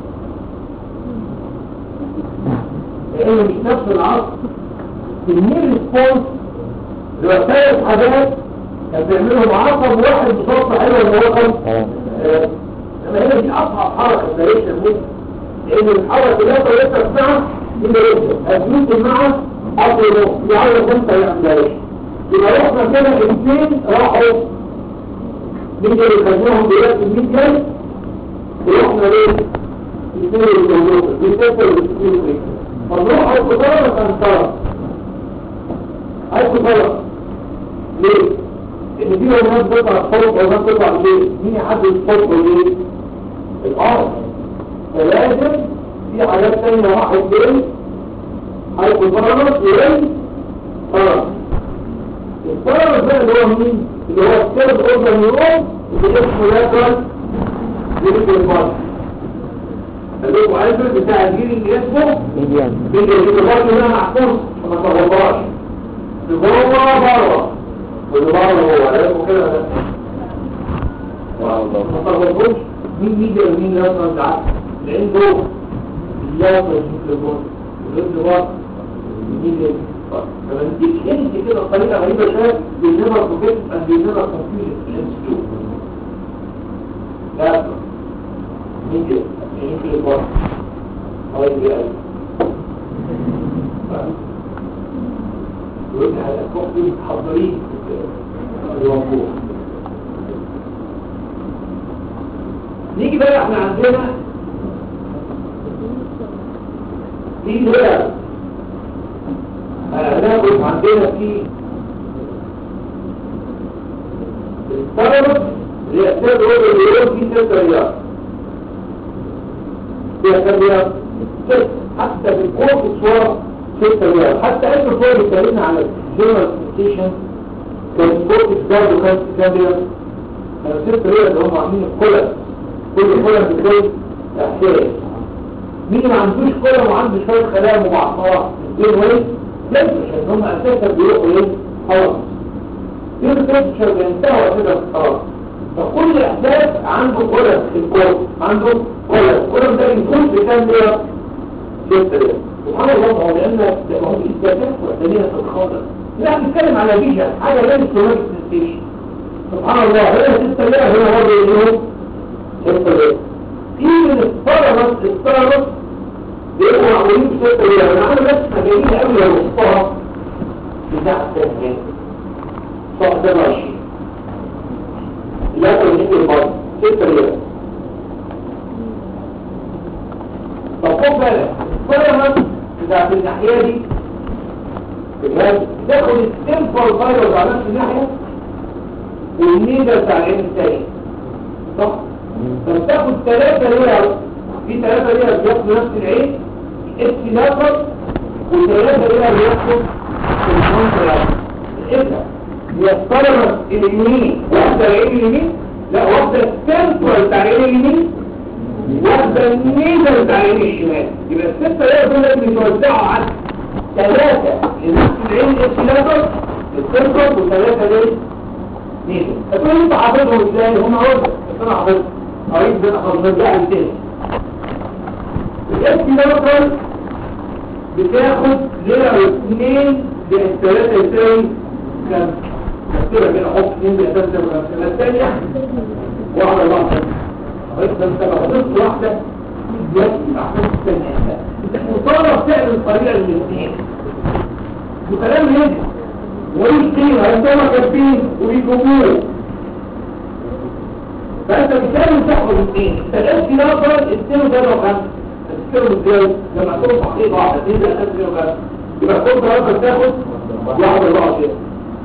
لأن مش نفس العصر الميل ريسبونس اللي هو ثلاث حاجات كان بيعملهم عصب واحد بصوت حلو اللي هو كان اه لما هي دي أصعب حركة زي الميل لأن الحركة لا طريقة تسمعها إلا يبدأ هتموت معها أطول يعرف أنت يعمل يبقى رحنا كده الاثنين راحوا مين اللي خدناهم دلوقتي 100 جنيه ورحنا ليه؟ الاثنين اللي كانوا بيسافروا الاثنين فنروح على القطارة كان طرف على القطارة ليه؟ لأن في ناس بتطلع فوق وناس بتطلع ليه؟ مين يحدد فوق وليه؟ الأرض فلازم في حاجات تانية راحت فين؟ على القطارة وليه؟ طرف الطرف ده اللي هو مين؟ اللي هو السيرد اوردر نيورون اللي اسمه لاترال ليبيكال بارت اللي هو عارف بتاع الجيل اللي اسمه ميديان بيجي اللي برضه هنا محفوظ ما تغلطهاش جوه بره واللي بره هو عارفه كده ده ما تغلطوش مين ميديا ومين لاترال ده لان جوه اللاترال ليبيكال بارت واللي بره ميديا فما تفهمش كده بطريقه غريبه شويه بينما فوكيت ان بينما كونفيوجن الانستيتيوت لا ميديا يمكن الوقت هو اللي قال يقول على كوفي محضرين الوقوع نيجي بقى احنا عندنا في هنا هناخد عندنا في الطلبة رياستات أول اليوم في ست رياض فيها كم رياض؟ ست حتى في الكورس صور ست رياض حتى أي صور بيتكلمنا على الجنرال ستيشن كان الكورس برضه كان كام رياض؟ كان ست رياض هم عاملين القلم كل قلم بتكون إحساس مين ما عندوش قلم وعنده شوية خلايا مبعثرات ايه هو ليس عشان هم اساسا بيروحوا ايه خلاص يمكن شغل ينتهوا كده خلاص فكل احداث عنده قلم في الكورس عنده قلم القلم ده يكون بكام ليه ست ليه سبحان الله هو لان ده هو اثباتات وحدانيه في الخاطر لا بنتكلم على فيجن حاجه غير السومات ستيشن سبحان الله هنا ست ليه هنا برضه ايه ست ليه في من الطلبه الطلبه بيبقوا معمولين بستة ويا انا عامل بس جميلة قوي لو وسطها بتاع التنهي صح ده ماشي لا تنهي البطن ستة ويا طب خد بالك الفيروس بتاعت الناحية دي تمام تاخد السيمبل فيروس على نفس الناحية والنيدة بتاع العين التاني صح؟ فبتاخد ثلاثة ليها في ثلاثة ليها بياخدوا نفس العين استنافر وثلاثة ليها بياخدوا الكونترا الإبنة هي الطلبة اليمين واحدة العين اليمين لا واحدة السنترال بتاع العين اليمين واحدة النيزل بتاع العين الشمال يبقى الستة ليها دول لازم يتوزعوا على ثلاثة لنفس العين استنافر السنترال وثلاثة ليه نيزل هتقول انت حافظهم ازاي هم عوزة بس انا حافظهم قريب بين حافظهم ده عن الاستنافر بتاخد ليرة واثنين بالثلاثة يساوي خمسة نكتبها كده احط اثنين بأساس ده وخمسة الثانية واحدة واحدة بس انت لو حطيت واحدة دلوقتي احط الثانية مطالب تعمل الطريقة للاثنين وكلام هنا ويشتين هيطلع كاتبين ويجيبوه فانت بتعمل تاخد الاثنين فالاسم الاخر اثنين وثلاثة وخمسة تذكروا ازاي لما تكون تحقيق واحدة تبدأ اساس كده وخمسة يبقى كل ثلاثة تاخد واحدة أربعة كده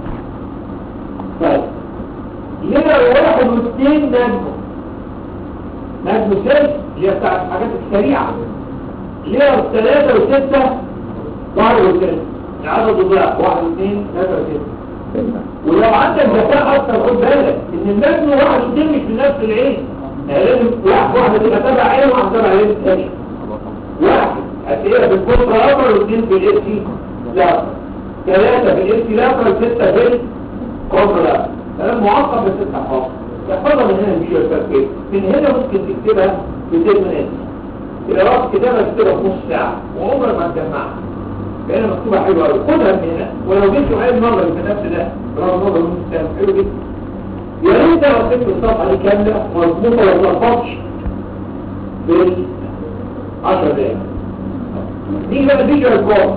طيب ليه واحد واثنين نجم نجم سيل اللي هي بتاعت الحاجات السريعة ليه ثلاثة وستة واحد وستة العدد ضعف واحد واثنين ثلاثة وستة ولو عندك ذكاء اكتر خد بالك ان النجم واحد واثنين مش في نفس العين يعني لازم واحد واحد تبقى تبع عين وواحد تبع عين الثانية واحد هتلاقيها بالكونترا ابر واثنين في الاس سي لا ثلاثة في الاس سي لا ستة في الكونترا لا كلام معقد بس انت حافظ تحفظها من هنا مش التركيب من هنا ممكن تكتبها في 10 minutes إذا رأس كتابة تكتبها في نص ساعة وعمرك ما تجمعها لأنها مكتوبة حلوة أوي خدها من هنا ولو جبت سؤال مرة في نفس ده برغم مرة من السنة حلو جدا يا ريت لو كتبت الصفحة دي كاملة مظبوطة وما تلخبطش بال 10 دقايق نيجي بقى فيجوال كورس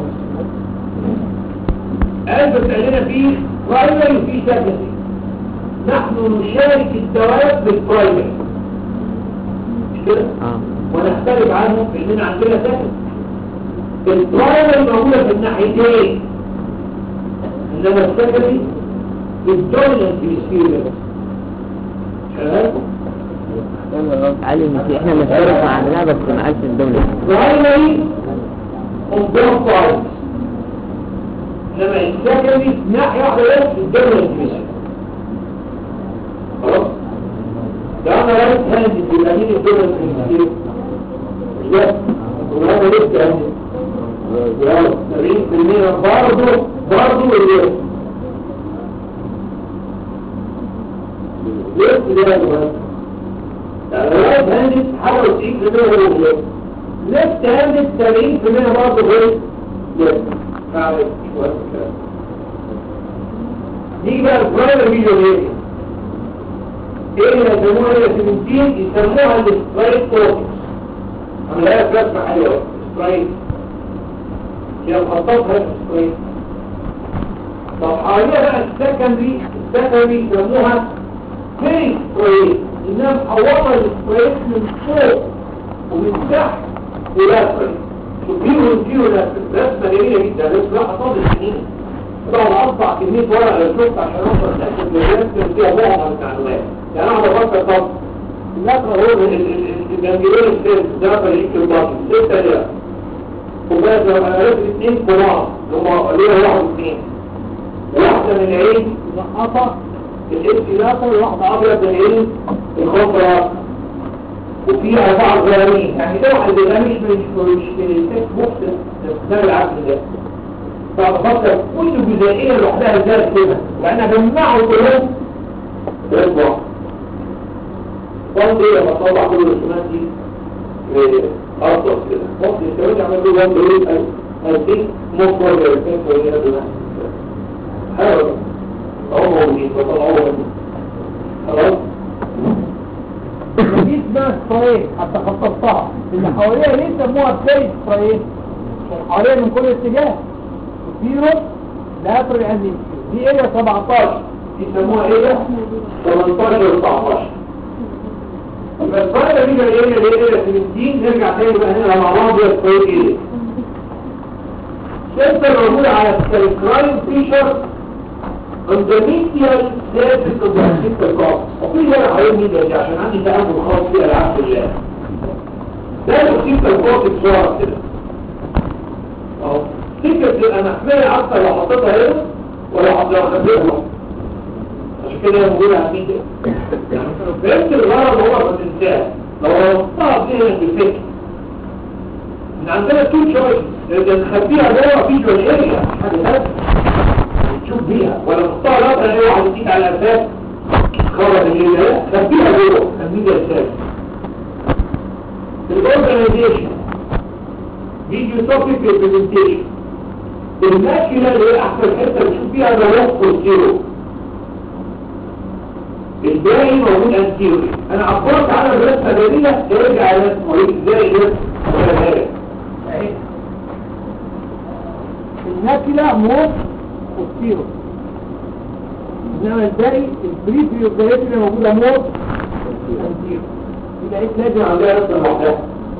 قال بتعلنا فيه برايمري وفيه سكندري نحن نشارك الثواب بالبرايمري مش كده؟ اه ونختلف عنه في اننا عندنا سكن البرايمري موجودة في الناحيتين انما السكندري بالدومينانت هيسفير شغال؟ قال ان في احنا نشترك مع عندنا بس ما قالش الدولة primary on both sides انما السكندري في ناحية واحدة بس الدولة الانجليزية خلاص ده انا رايت هاند في الامين الدولة الانجليزية لا وهذا لسه هاند يلا 70% برضه برضه اليوم ليه ده يا جماعه رايت هاند حاجه 90% هو اليوم ليفت هاند 70% برضه غير ليفت معلش شويه كده نيجي بقى البرايمري فيديو ايه ايه اللي يسموها هي 17 يسموها السترايك كورتكس انا لا رسمه حلوه سترايك هي مخططها السترايك طب حواليها بقى السكندري السكندري يسموها فيري سترايك انها محوطه السترايك من فوق ومن تحت ولاسفل وفيه وفيه ولاسفل رسمه جميله جدا رسمه راح طول السنين طبعا اقطع كميه ورق للشفت عشان اوصل اتاكد من الرسم فيها معظم المعلومات يعني انا بفكر طب النقرة هو الجنجلين السيل ده فريق الباطن ستة ليه وبقى لو انا عرفت اثنين كبار هما ليه واحد واثنين واحدة من العين نقطة الانسلاقة وواحدة ابيض من العين الخضراء وفي أربعة غرامين يعني ده واحد ده مش مش مش من التكست بوكس ده العقل ده فبفكر كل جزئية لوحدها ازاي كده لأن أجمعه كلهم يطبع وانت ايه لما تطلع كل الرسومات دي أرضك كده ممكن يستوي عمل له وانت ايه هديك مفرد يركز وهي هذا حاول أهو موجودين وطلعوه خلاص دي اسمها سبرايت حتى خططتها اللي حواليها ليه سموها بلاي سبرايت عشان حواليها من كل اتجاه وفيروس لا يفرق عن دي دي اريا 17 يسموها ايه ده 18 و 19 بس بعد ما نيجي الاريا اللي هي 17 نرجع تاني بقى هنا مع بعض يا سبرايت ايه سنتر موجود على السلكراين فيشر اندوميتيال سيرفيس اوف ذا كوب وفي هنا حوالين ميديا دي عشان عندي تأمل خاص فيها العبد الله ده السيستم كوب بصورة كده اهو فكرة تبقى محمية اكتر لو حطيتها هنا ولا حطيتها خبيرها عشان كده هي موجودة على الميديا يعني فهمت الغرض هو ما تنساه لو ربطتها دي هنا في الفكر ان عندنا تو تشويس اللي نخبيها جوه فيجوال اريا حاجه ثانيه تشوف بيها ولا مختار لا اي واحد يديك على اساس خرج اللي ده خبيها جوه خبيها اساس الاورجنايزيشن فيديو توبيك ريبريزنتيشن الماكينه اللي هي احسن حته بتشوف فيها الروح والزيرو الباقي موجود انتيوري انا عبرت على الرسمه جميله ترجع الرسمه وليك ازاي الرسمه ولا هي اهي الناكلة موت والسيروس انما الباقي البريفري والبريفري اللي موجودة موت والسيروس يبقى ايه لازم عندها رسمه لوحدها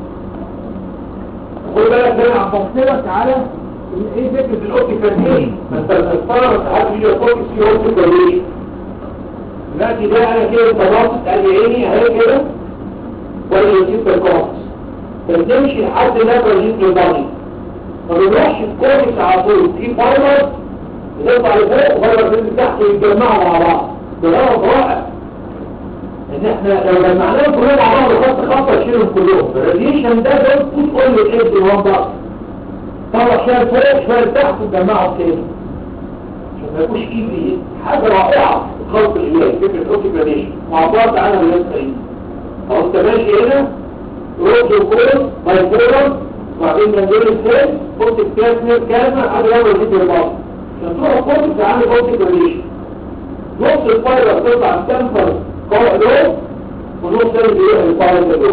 خد بالك ده انا بصلك على ايه فكره الاوبتيكال ايه ما انت بتتفرج ساعات فيديو فوكس في اوبتيكال ايه دلوقتي ده انا كده طلعت ادي عيني اهي كده ولا يجيب الكومبس فتمشي لحد ده ويجيب البادي ما بنروحش الكومبس على طول في فايبرز بتطلع لفوق وفايبرز اللي تحت ويتجمعوا مع بعض ده غلط رائع ان احنا لو جمعناهم كلهم مع بعض خط خط اشيلهم كلهم الراديشن ده ده تكون كل الايد وان بعض طلع شويه فوق شويه تحت وتجمعهم تاني عشان ما يبقوش ايدي حاجه رائعه في خلق الالهي ازاي فكره اوكيبيشن وعبرت عنها بالنسبه لي اهو انت ماشي هنا روح وكورس بايبولر وبعدين تنزل السيل قلت الكاسمير كلمه على يوم الفيديو الباص عشان تروح الكورس تعمل اوكيبيشن نص الفايبر تطلع تنفر قوة دول ونص تاني بيروح الفايبر دول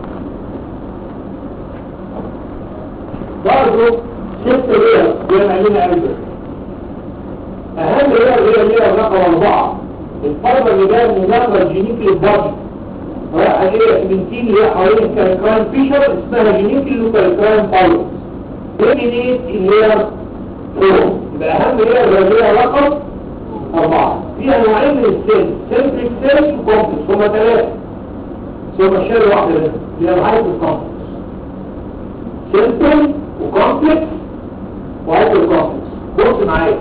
برضه ست لير بيعمل لنا قلبه اهم لير هي اللير رقم اربعة الفايبر اللي جاي من نقرة جينيك للبادي رايحة لير سمنتين اللي هي حوالين الكالكراين فيشر اسمها جينيك للكالكراين فايبر تيمينيت اللير فوق يبقى اهم لير هي اللير رقم أربعة في أنواعين من السيل سيلفريك سيل وكومبلكس هما ثلاثة ثم الشيء واحدة منهم هي الهايبر كومبلكس سيمبل وكومبلكس وهايبر كومبلكس بص معايا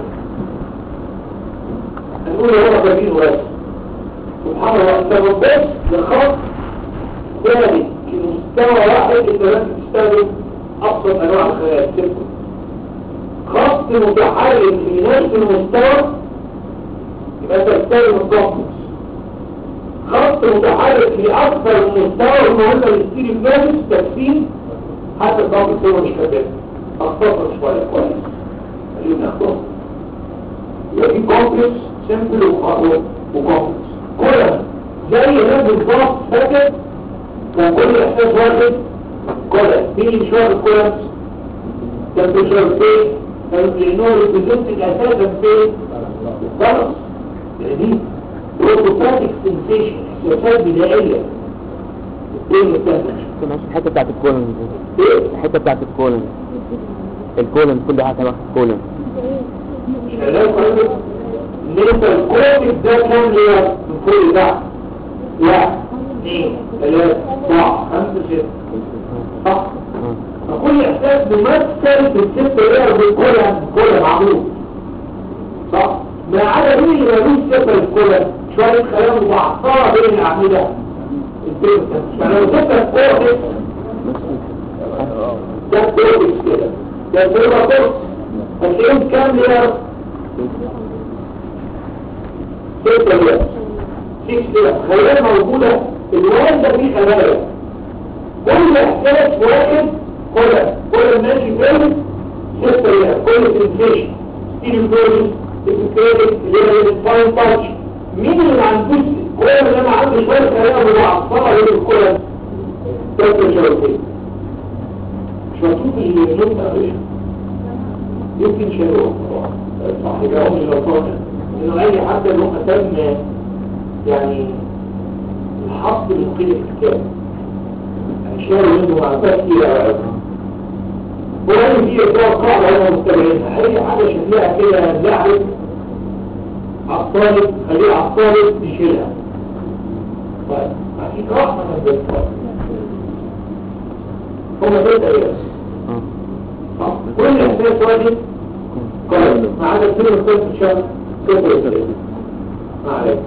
هنقول هو فاهمين بس سبحان الله انت بتبص لخط ثاني في مستوى واحد انت لازم تستخدم ابسط انواع الخلايا سيمبل خط متحرك في نفس المستوى يبقى انت تستخدم الكومبلكس خط متحرك في اكثر من مستوى المهم للستيري بلانس تكفين حتى الكومبلكس هو مش كبير اختصر شويه كويس خلينا ناخده يبقى في كومبلكس سيمبل وكومبلكس كلها زي هنا بالظبط فاكر كان كل احساس واحد كلها مين اللي شويه الكولابس كان بيشرب فين كان لانه ريبريزنتد اساسا فين خلاص يعني بروتوتاتيك سنسيشن احساسات بدائيه الدين الثاني ماشي الحته بتاعت الكولن ايه الحته بتاعت الكولن الكولن كل حاجه تبع الكولن شغال كويس ان انت الكوميك ده كام لير من كل ده واحد اثنين ثلاثة أربعة خمسة ستة صح؟ فكل إحساس ممثل في الست لير بالكلها بالكلها معمول صح؟ ما عدا مين اللي ملوش صفة الكلها شوية خلايا متعصرة بين الأعمدة التنسة فلو صفة الكورتكس ده الكورتكس كده ده الكورتكس هتلاقيهم كام لير؟ ستة لير سيكس لير خلايا موجودة الوان ده فيه خلايا كل احساس واحد كل كل ماشي فين ستة لير كل سنسيشن ستيل بوري الكريدت اللي الفاين تاتش مين اللي ما عندوش كل اللي ما عنده شويه خلايا متعصبه غير الكل ستة شويتين مش مكتوب اللي ده يمكن شيء صح يبقى هم غلطان انه اي حد اللي هم تم يعني الحصر من قيل الكتاب اشياء منه معلومات كتيرة قوي وهذه دي اطلاع قاعدة هم مستمعينها اي حاجة شكلها كده لعبة عالطالب خليها عالطالب تشيلها طيب اكيد رحمة من الدكتور هم دول تقريبا صح كل احساس واحد قائم ما عدا كل الصوت الشمس صفر وثلاثة ما عليك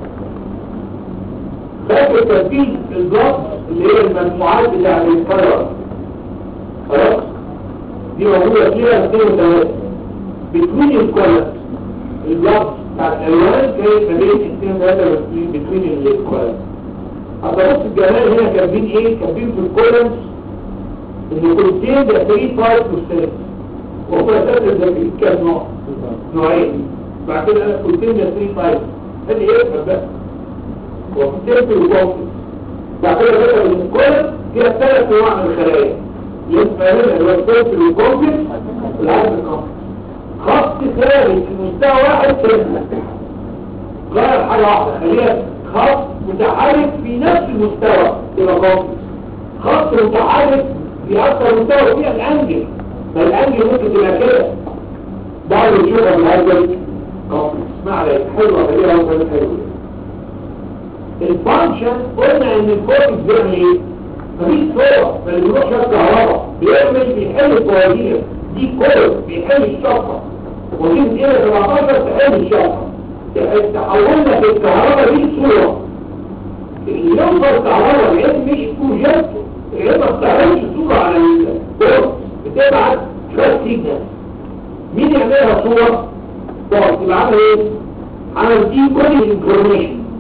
فاكر ترتيب الضغط اللي هي المجموعات بتاع الانفجار خلاص دي موجودة فيها اثنين وثلاثة بتوين الكولس الضغط بتاع الالوان كانت ما بين اثنين وثلاثة بتوين الكولس حتى بص الجمال هنا كاتبين ايه كاتبين في الكولس ان الكولتين ده 3 5 والثلاثة وهو اساسا ده في كام نوع نوعين بعد كده انا كولتين ده 3 5 هذه ايه بقى وكتبت وكوفت بعد كده بدأ من كل كده ثلاث انواع من الخلايا يبقى هنا الوكتبت والكوفت والعدد الكوفت خط ثابت في مستوى واحد سنة غير حاجة واحدة خليها خط متحرك في نفس المستوى يبقى كوفت خط متحرك في أكثر مستوى فيها الأنجل فالأنجل ممكن تبقى كده بعد الشغل الهجل كوفت اسمع عليك حلوة خليها أول حلوة الفانكشن قلنا ان الكورتكس بيعمل ايه مفيش صوره فاللي بيروح شويه كهرباء بيعمل بيحل الفوازير دي كور بيحل الشفره ودي كده 17 تحل الشفره تحولنا في الكهرباء دي صوره اللي يوصل الكهرباء العلم مش توجد العلم ما بتعملش صوره على الكورتكس بتبعت شويه سيجنال مين يعملها صوره؟ طب يبقى عمل ايه؟ عمل دي كل الانفورميشن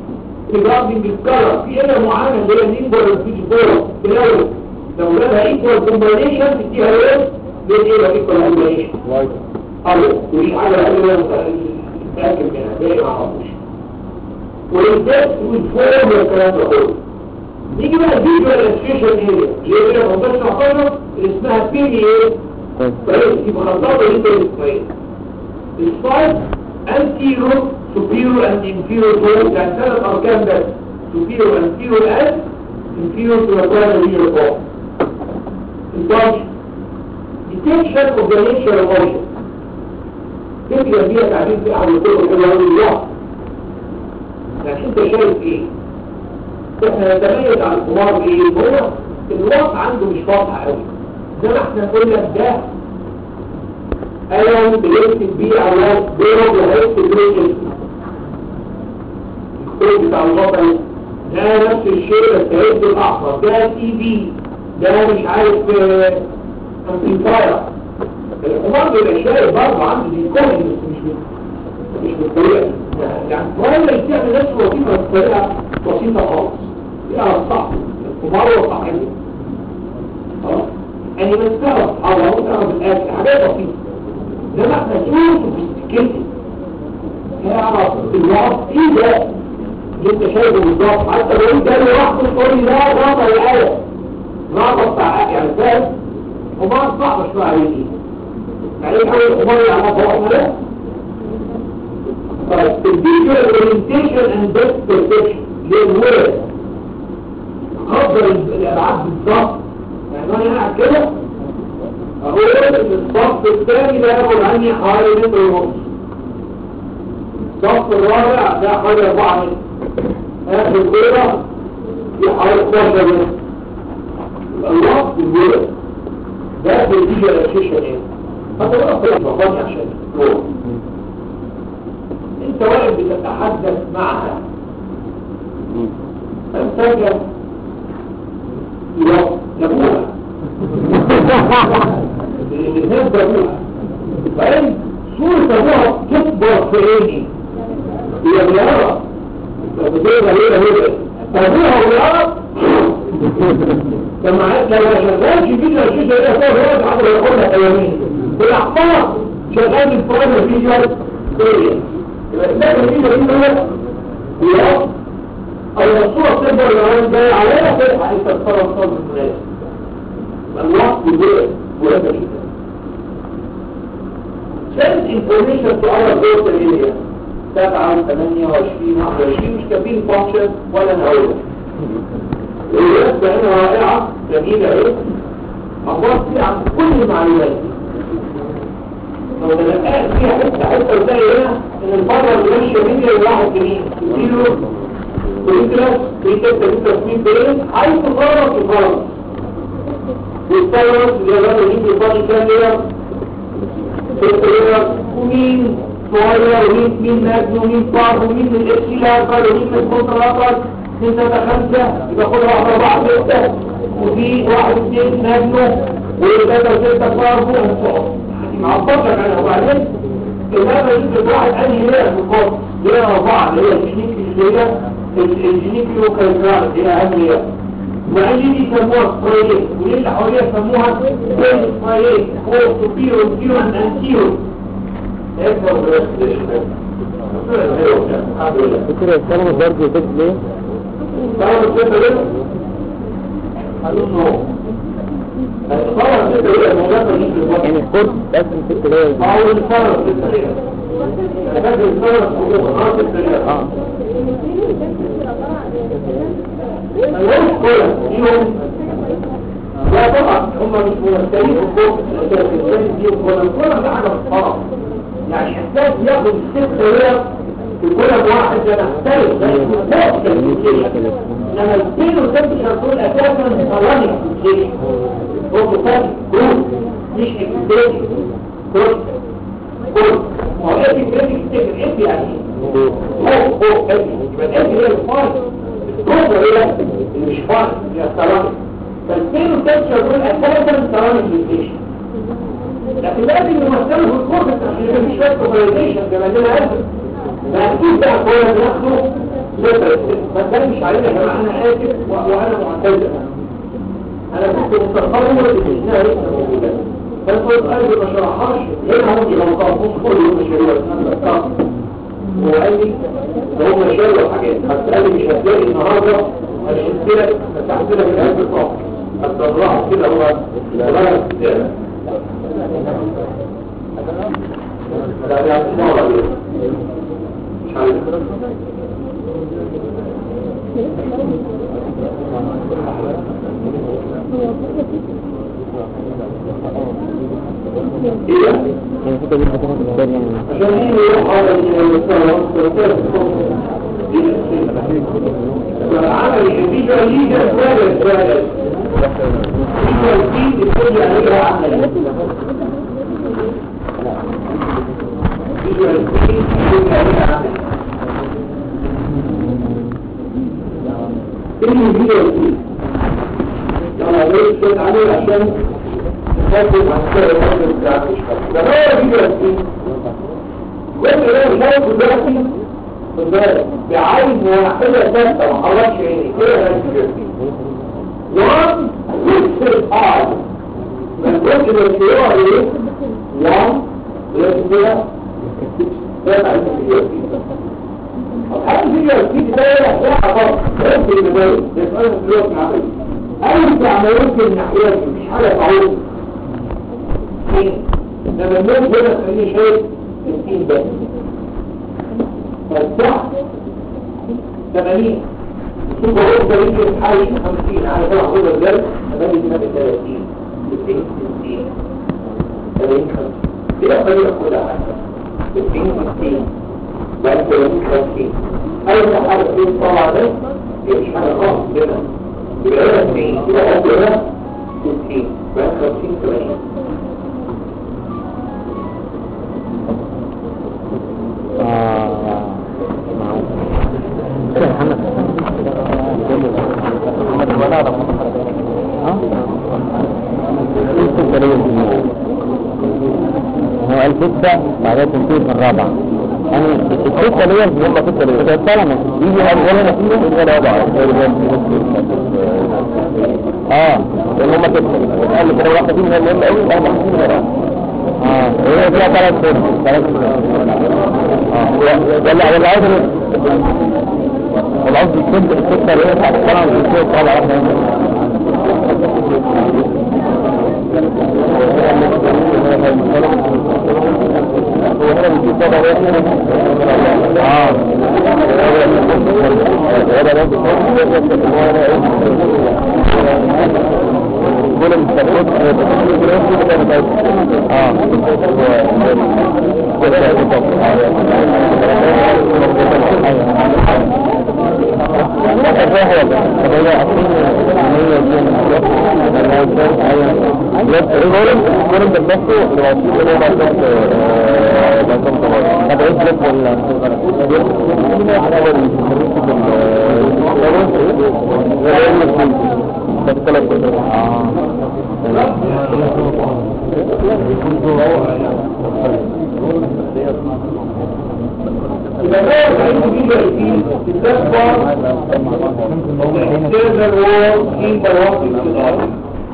regarding الكلر في area معينة اللي هي الانبول والفيج بول تلاقي لو جابها ايكوال كومبينيشن تديها ايه؟ بين ايه وايكوال كومبينيشن وايت أيوة ودي حاجة حلوة متأكد منها باقي ما اعرفش والإنتاج والفورم والكلام ده كله نيجي بقى الفيديو الاسكيشن اريا اللي هي 15 19 اللي اسمها بي دي ايه كويس يبقى خطاب اللي انت كويس السايد انتيرو سوبيرو اند انفيرو تو يعني ثلاث اركان بس سوبيرو انتيرو اند انفيرو تو الكلام اللي هي فوق الدوج detection of the nature of motion تبقى بيها تعريف في احد الكتب اللي هو الوقت يعني انت شايف ايه احنا نتميز عن الكبار بايه هو الوقت عنده مش واضح قوي زي ما احنا نقول لك ده قلم بيكتب بيه على بيرد وهيكتب بيه اسمه الكود بتاع الوطن ده نفس الشيء بس هيكتب الاحمر ده تي في ده مش عارف امبليفاير الحمار بيبقى شايف برضه عنده دي كومنت بس مش بال- مش بالطريقه دي. يعني ولا يستعمل نفس الوظيفه بطريقه بسيطه خالص يعرف صح الحمار هو صاحبه خلاص يعني ما تعرف او لو تعرف الاكل حاجات بسيطه انما احنا نشوف سوفيستيكيتد يعرف الوقت ايه ده اللي انت شايفه بالظبط حتى لو انت لوحده تقول لي ده رابط الايه رابط بتاع يعني فاهم حمار صعب شويه عليه يعني ايه حاول حمار يعمل فوق ده طيب الفيديو اورينتيشن اند بيست بيرسبشن للورد قدر الابعاد بالظبط يعني انا قاعد كده اقول الصف الثاني ده ياخد عني حوالي متر ونص الصف الرابع ده حوالي 4 متر اخر كده في حوالي 12 متر يبقى الوقت الورد ده بيجي الشيشه ايه هذا بقى في المقام عشان تروح انت واقف بتتحدث معها فانت لابوها الناس لابوها فإن صورة ابوها تكبر في عيني هي بيارة فبتقول هي هي ابوها بيارة لما لو ما شغالش فيديو الشيشه ده هو هو عمل ياخدها ايامين والاحمر شغال الفرن فيديو ايه يبقى ده الفيديو دي هو بيارة او الصورة تكبر لو جاي عليها تلحق انت تتصرف صوت المناسب الوقت ده وهذا جدا send information to our local area 7 28 21 مش كافيين فانكشن ولا نقول الرسمة هنا رائعة جميلة ايه عبارة فيها عن كل المعلومات لو تلقاها فيها حتة حتة زي هنا ان البره اللي ماشية مني الواحد جنيه كيلو ويدرس في تكتب تصميم بين عايز تفرط تفرط والثورة اللي هو يجيب الفاضي كام ليرة الثورة ومين صغير ومين مين نجم ومين صار ومين من الإكسيل أكبر ومين من الكونتر أكبر من ثلاثة خمسة يبقى كل واحد أربعة ستة وفي واحد اثنين نجم وثلاثة وستة صار فوق معبطك عنها وبعدين إنما يجب واحد أنهي ليرة في الكورس ليرة أربعة اللي هي الجنيك اللي هي الجنيك لوكالجرام اللي هي أهم ليرة وعندي دي يسموها سبرايات وليه اللي حواليها يسموها بين سبرايات هو سوبيرو سيرو انتيرو فكرة السلام برضه يفيد ليه؟ يعني الكورس بس الفكرة ليه؟ اه لا طبعا هم مش ممثلين في الكورس الاساسي دي ولا الكورة ده حاجه محترمه يعني احساس ياخد الست ريال في كل واحد ده مختلف ده اسمه فوق كالكوليشن انما البين والسبت شرطون اساسا صواني كالكوليشن هو ثاني جروب مش اكسبيري كورس كورس ما هو ايه كريتيك ستيكر ايه يعني فوق فوق ايه يبقى الايه هي الفايت الكورس هي اللي مش فايت هي الصواني فالبين والسبت شرطون اساسا صواني كالكوليشن لكن لازم يمثلوا في الكورس عشان يبقى في شويه كوبريزيشن زي ما قلنا قبل فأكيد بقى كنا بناخده سيبريت ما تبانش علينا يا جماعة أنا آسف و- وأنا معتذر أنا كنت متصور إنها لسه موجودة بس قلت قلبي ما شرحهاش هنا هم غلطان مش كل يوم مشاريع اسمها هو قال لي ده هم شالوا حاجات بس قال لي مش هتلاقي النهارده هشفت لك فتحت لك العلم الطاقة هتطلعه كده هو الغرض بتاعك لا لا تسمعوا عليه مش عارف ايه ده؟ المفروض اجيب بطاقة الثانية عشان ايه يروح على العمل الفيديو ليجا ثالث ثالث فيديو الفيد يقول عليها عمل فيديو الفيد يقول عليها عمل ايه الفيديو الفيد يلا ليش كده عليه عشان نحدد عن كده الفيديو بتاع المشترك ده هو فيديو الفيد كل ده شايفه دلوقتي خد بالك بعين واحدة ثابتة ما خرجش عيني كده ده الفيديو وان يكسر اي من كتر الشيوع ايه وان ولكن كده تابع الفيديو طب هل الفيديو الفيديو ده يلا ساعة فقط بس اللي باين ده سؤال الفلوس معمل اي عمليات من الناحية دي مش حاجة تعوض لما الناس هنا تخليني شايف 60 بس فالصح 80 شوف هو ده يمكن حاجة 50 على كده هو الجرد أمامي دي 30 60 60 70 50 كده طريقة كلها 60 60 بعد 30 50 أي حاجة فيه طبعا ده دي مش حاجة خالص كده يبقى هنا 90 كده هو كده 60 بعد 50 80 آه معاك كده محمد محمد ولا أعرف ها؟ الستة ليه الجميع هو الستة بعدها تنتهي في الرابعة يعني الستة ليه هم ستة ليه كده السلمة يجي أولا نتيجة ولا وضع اه لأن هم ستة قال لي كده واحدة فيهم هي المهمة أوي واحدة فيهم هي اه هي فيها ثلاث سنين ثلاث سنين اه ولا ولا عاوز ولا عاوز يكون الستة اللي هي بتاعت السنة والستة طبعا واحدة اه كل المستقبل اه يبقى ده عايز فيديو الفيد تكبر external wall in the walking design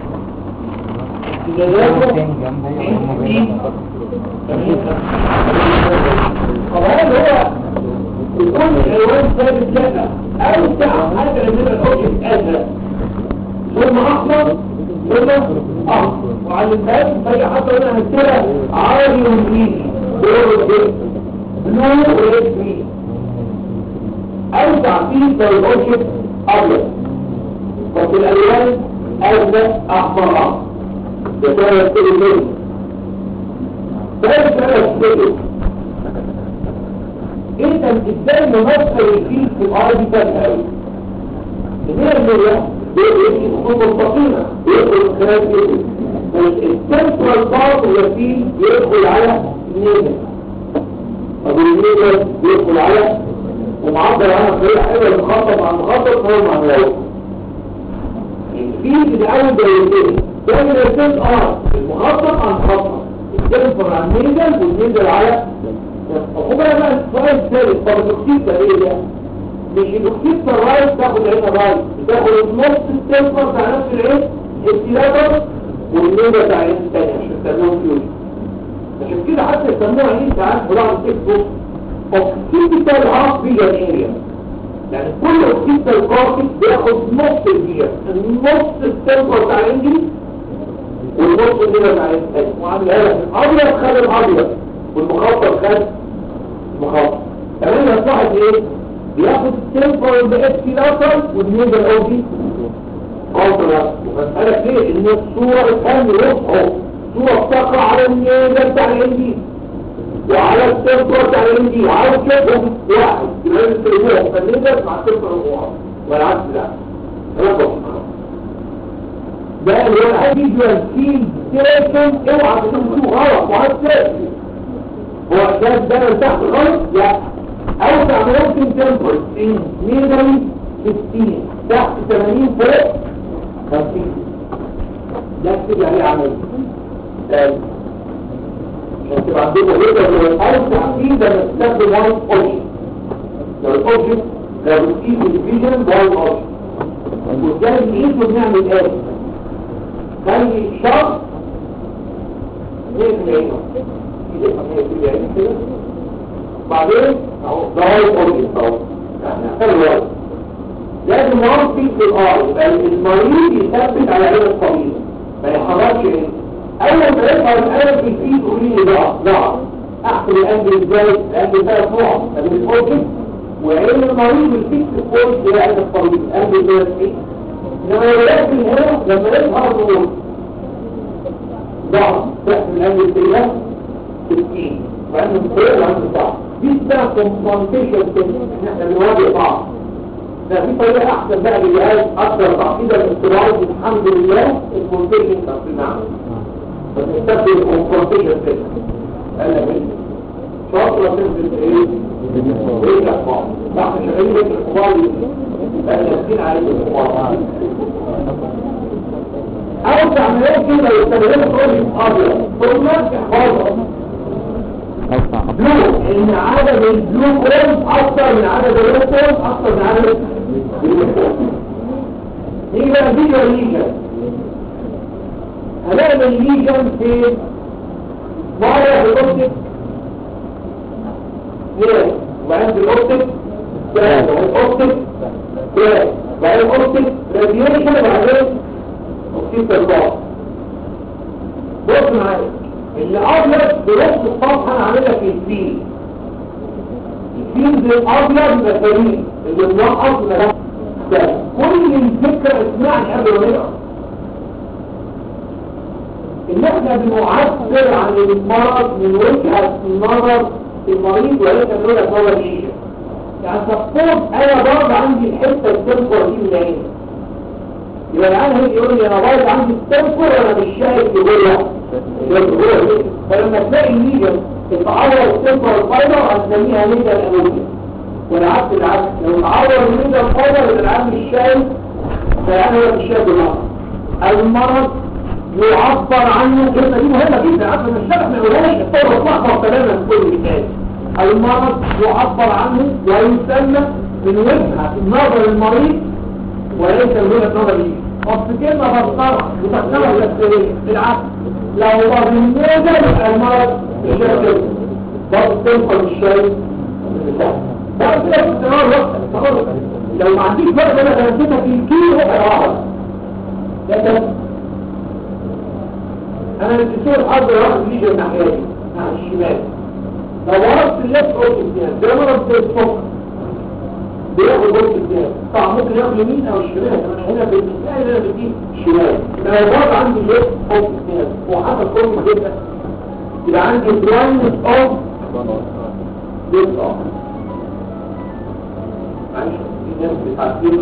طب هل هو يكون الالوان ثابت لا اوسع حاجه من الاوبجكت ازرق ثم احمر ثم احمر وعلى الباب باجي حتى هنا هكتبها عالي وانجليزي بلو وريد جرين اوسع فيه ده الاوبجكت ابيض وفي الالوان ازرق احمر احمر ده كان يبتدي منه ده كان يبتدي انت ازاي ممثل الفيل في الارض دي كان قوي غير المية بيجي خطوط مستقيمة يدخل خلال كده السنترال بارت الفيل يدخل على النيجا طب النيجا يدخل على ومعبر عنها بطريقة حلوة المخطط مع المخطط هو مع الواو الفيل بيتعود دايرتين دايرتين اه المخطط عن المخطط السنترال على النيجا والنيجا على وبقى بقى السؤال الثالث طب الاكسيد ده ايه ده؟ مش الاكسيد ده الرايت تاخد العين الرايت بتاخد النص التلفر بتاع نفس العين التلاتر والنيبة بتاع العين الثانية عشان تعملهم فيوجن عشان كده حتى يسموها ايه ساعات في بعض التكتب اوكسيديتال هارت فيجن اريا يعني كل اوكسيديتال كورتكس بياخد نص الفيجن النص التلفر بتاع العين والنص النيبة بتاع العين الثانية وعاملها لك الابيض خد الابيض والمخطط خد المخطط كمان يصلحت ايه؟ بياخد التمبر باكسيلاتر والنيجا الاوبي كونترا ومسألة ايه؟ ان الصورة الثانية وضعه صورة بتقع على النيجا بتاع الاندي وعلى التمبر بتاع الاندي وعلى الشبه واحد يبقى التمبر فالنيجا مع التمبر واحد والعكس لا ثلاثة ده اللي هو الفيجوال فيلد ستيشن اوعى تشوفوه غلط وعلى السيرفي هو ده ده تحت غلط لا اوسع ما يمكن تمبر في ميدل 60 تحت 80 فوق 50 ده اكتب عليه عمل تاني عشان تبقى عندكم هيدا لو اوسع فيه ده نستخدم وان اوبجكت لو الاوبجكت لو بتقيس الفيجن ده الاوبجكت وازاي نقيسه بنعمل ايه؟ خلي شخص 100% كده 100% كده بعدين اهو ده هو الاوبجكت اهو احنا خلي بالك لازم نربي في الارض يبقى المريض يثبت على عين الطبيب ما يحركش هنا اول ما يظهر الالم في الفيد قولي لي ضعف ضعف احسن الانجل ازاي الانجل ده نوع من الاوبجكت وعين المريض الفيكس بوينت هي عين الطبيب الانجل ده ايه انما يركز هنا لما يظهر نور ضعف تحت الانجل كده 60 وعنده فوق وعنده ضعف دي اسمها كونفرونتيشن ان احنا بنواجه بعض ده في طريقه احسن بقى للجهاز اكثر تعقيدا الاستراحه الحمد لله الكونفرونتيشن في المعنى بس نستخدم الكونفرونتيشن كده قال لك ايه شاطره تنزل ايه ايه الاخبار احنا شغالين في الاخبار احنا ناسين عليه الاخبار اوسع ما يمكن لو استخدمت رجل ابيض ثم احفظها بلو ان عدد البلو كولز اكتر من عدد الريد كولز اكتر من عدد نيجي بقى فيديو الليجن هنعمل الليجن في مرة في الاوبتيك ليه وبعدين في الاوبتيك ثلاثة والاوبتيك ثلاثة وبعدين الاوبتيك راديوشن وبعدين اوبتيك ترباط بص معايا اللي ابيض بنص الصفحه انا عاملها في الفيل الفيل الابيض يبقى سليم اللي منقص يبقى ده كل الفكره اسمعني قبل ما نقرا ان احنا بنعبر عن المرض من وجهه نظر المريض وليس من وجهه نظر الشيخ يعني تفضل انا برضه عندي الحته التنكر دي من العين يبقى العين هيجي يقول لي انا برضه عندي التنكر وانا مش شايف جواها فلما تلاقي الميجا تتعور السلفة والفايبر هتسميها ميجا الأمونيا والعكس العكس لو تعور الميجا الفايبر يبقى العام مش شايف فالعام هو مش شايف بالعكس المرض يعبر عنه الكلمة دي مهمة جدا عشان مش شرح ما يقولهاش الطور اطلعها تماما في كل مثال المرض يعبر عنه ويسمى من وجهة نظر المريض وليس من وجهة نظر ليه اصل كلمة بطرة وتكتبها تفسيرية بالعكس لو ضمننا يبقى المرض الشكل برضه تنقل الشيء بعد كده استمرار وقت لو ما عنديش فرق انا غلطتها في الكيلو هيبقى واحد لكن انا الدكتور الحظ راح يجي الناحيه دي ناحيه الشمال لو ورثت الليفت اوبتيك ده مرض زي السكر بياخد وقت الجهاز طبعا ممكن ياخد يمين او الشمال انا هنا بالنسبه لي انا بدي شمال لو برضه عندي ليفت اوف الجهاز وحصل كل جدا يبقى عندي بلايندنس اوف ليفت اوف معلش في ناس بتعدي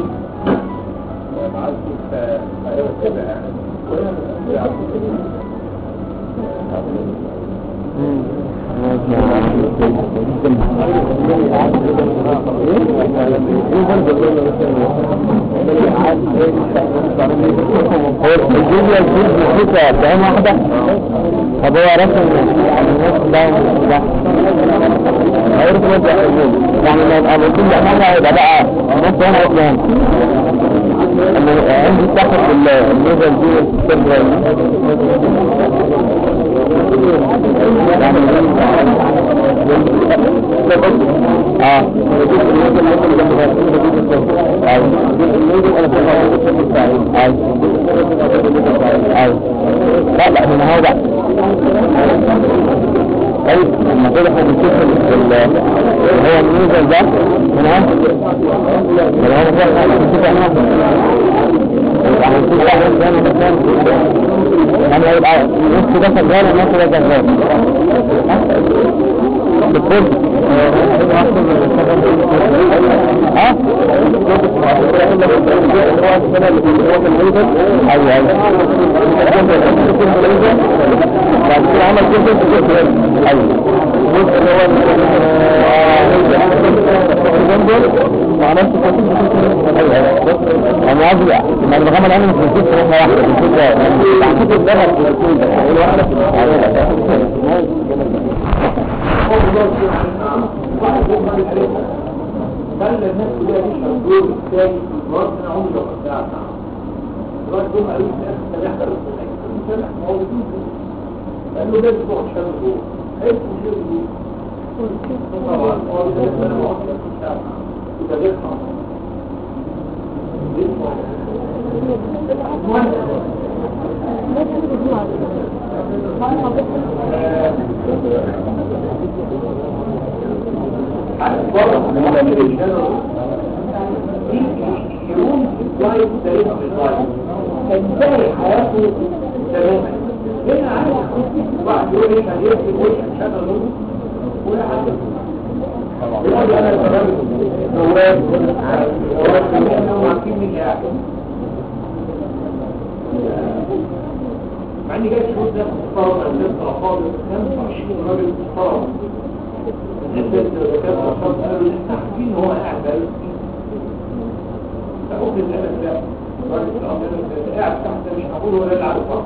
هو الجزء الجزء الفكرة كام واحدة طب هو رسم النص ده والنص ده هيرسم انت يعني لما يبقى موجود ده حاجة هيبقى بقى نص هنا ونص هنا اما عندي تاخد النزل دي السيرفر اه ايوه لا لا من هو بقى طيب لما كده احنا بنشوف ال- ال- هو النيزل ده من هو من هو ده احنا بنشوف احنا يعني كل واحد زي ما كان يعني هيبقى النص ده شغال والنص ده شغال بالكل ها؟ ايوه ايوه بعد كده عمل كده كده ايوه بص اللي هو وعملت ايوه ايوه انا عايز ما انا بغمض عيني مش بنشوف واحده واحده بنشوف تحقيق الدهب في الرسول خلى الناس كلها تشرب دور الثاني في الجوار من عمر لو قطعت الوقت دول قالوا لي احنا نحضر السنة موجودين قالوا ده اسبوع شهر دور حيث مشير دور طبعا هو ده السنة موجودة في الشارع وده غير خاص يقوم بالضايف تاريخ بالضايف تنتهي حياته تماما هنا عارف واحد يقول ايه كان يكتب وش عشان اقول ولا حاجه يقول انا تمام نواب نواب احنا عارفين مين قاعد مع اني جاي شهود ده محترم الناس خالص 25 راجل محترم الناس الدكاتره خالص قالوا احنا عارفين هو قاعد بقاله سنين فممكن انا لا الراجل الأمر قاعد تحت مش هقول ولا اللي على الفرق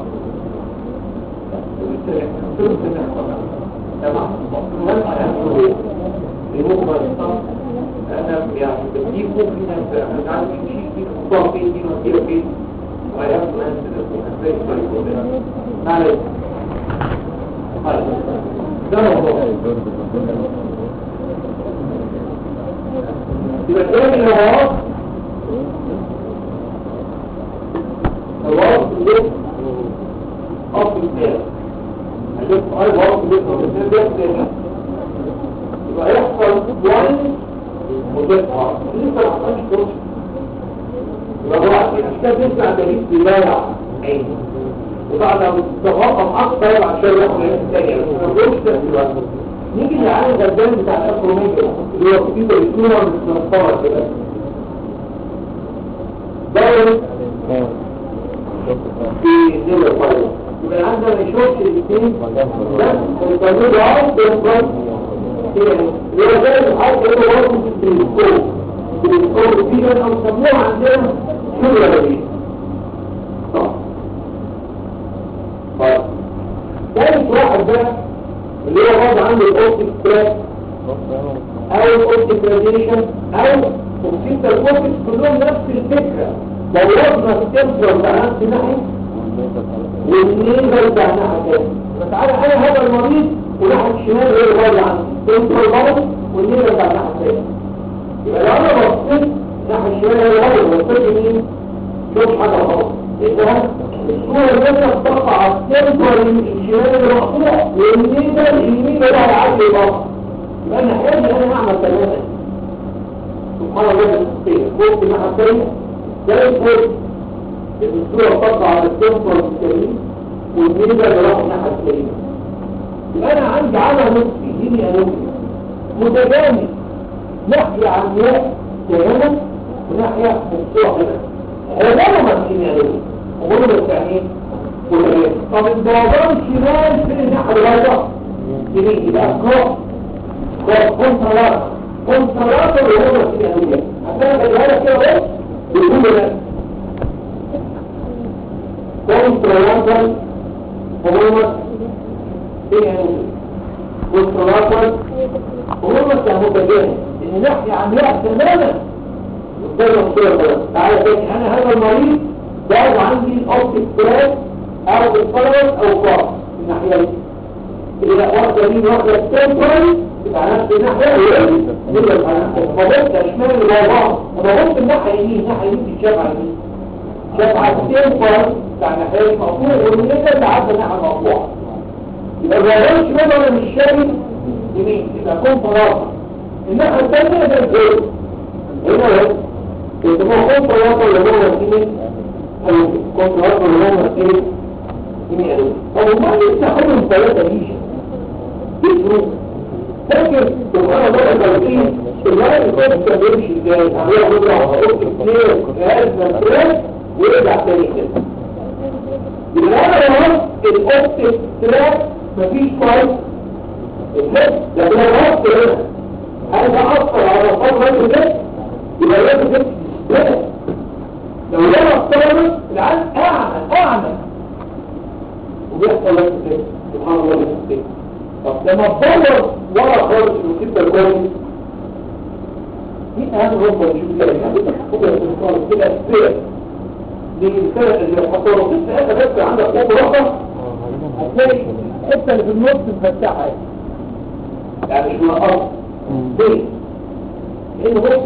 قلت له سنة تمام وقت على لمخبر الصف أنا يعني بديكم في ناس أنا عارف شيء في خطوة فين دي وكده فين ويأخذ أنت ازاي كويس معلش طيب ده موضوع يبقى الكلام اللي وراه الوقت اللي أصل الثاني هشوف أي وقت اللي أصل الثاني يبقى يحصل وان وتقع لسه ما حصلش كرسي يبقى هو الأشكال تطلع دليل بلايع عين وبعد ما تتغطم أكتر عشان ياخد العين الثانية بس ما تقولش ده دلوقتي نيجي لعالم الغزال بتاع الأستروميجا اللي هو في تليفونة من الصنفرة كده دايركت في نيلة فايلة يبقى عندنا ما يشوفش الاثنين بس التنوير عارف بالظبط يعني هو زي الحاجة اللي هو برضه في التلسكوب التلسكوب دي او سموها عندنا شغلة دي صح طيب ثالث واحد بقى اللي هو برضه عنده الاوبتيك تراك او الاوبتيك راديشن او اوبتيكال كورتكس كلهم نفس الفكرة لو وصلنا التمبرال بتاع نفس الناحية والنيزل بتاع ناحية تاني فتعالى انا هذا المريض وناحية الشمال غير الوضع عندي التمبرال مرض والنيزل بتاع ناحية تاني يبقى لو انا بصيت ناحية الشمال غير الوضع وبصيت يمين شوف حاجة غلط إذا الصورة اللي انت بتقع التمبرال الشمال اللي مقطوع والنيزل اليمين اللي هو العدل برضه يبقى انا حاجة انا اعمل تماما سبحان الله التفصيل قلت الناحية التانية ده الفرق الصورة تطلع على التنفر الكريم والنيزة اللي راح الناحية الكريمة يبقى أنا عندي على نصفي ديني أنوفي متجانس ناحية عمياء تماما وناحية مفتوحة هنا هو ده ممثلين أنوفي وهو بس يعني ايه طب الدوران شمال في الناحية الغاية يمين يبقى كروس كروس كونترات كونترات اللي هو ممثلين أنوفي عشان الغاية كده بس بيقول ده كونترات هو ايه يعني والتناقض وهو كان متجاهل ان ناحية عمياء تماما قدام الصورة خلاص تعالى تاني انا هذا المريض بعد عندي اوبتيك تراك او الفرس او قاع الناحية دي إذا واحدة دي واحدة التمبرال يبقى نفس الناحية ويقل نبقى فبص اشمال الوضع وببص الناحية يمين الناحية يمين تتشاف على يمين شاف على التمبرال بتاع الناحية المقطوع والنيجا اللي عدى الناحية المقطوعة يبقى الوضع شمال ولا مش شايف يمين يبقى كون فراسة الناحية الثانية ده الزول هنا اهو كنت ما كون فراسة ولا هو مسيني كون فراسة ولا هو مسيني يمين قالوا طب وما لسه حلم ثلاثة ليش يفرق فاكر سبحان الله التوحيد الواحد يكون كان بيمشي ازاي عمال يطلع على اوضه كتير جهاز مسؤول ويرجع تاني كده يبقى انا لو الاوبتيك تراك مفيش كويس الهد ده كده وقت هنا هل ده اثر على الفرق ده يبقى لازم كده لو ده اثر العالم اعمى اعمى وبيحصل لك كده سبحان الله بيحصل طب لما تدور ورا خالص وكده الكويس مين اهم ربما نشوف كده يعني كده خالص كده كده دي الفرق اللي حطوا له في هذا بس عندك فوق رقم هتلاقي الحته اللي في النص مفتحه يعني مش من الارض ليه؟ لان بص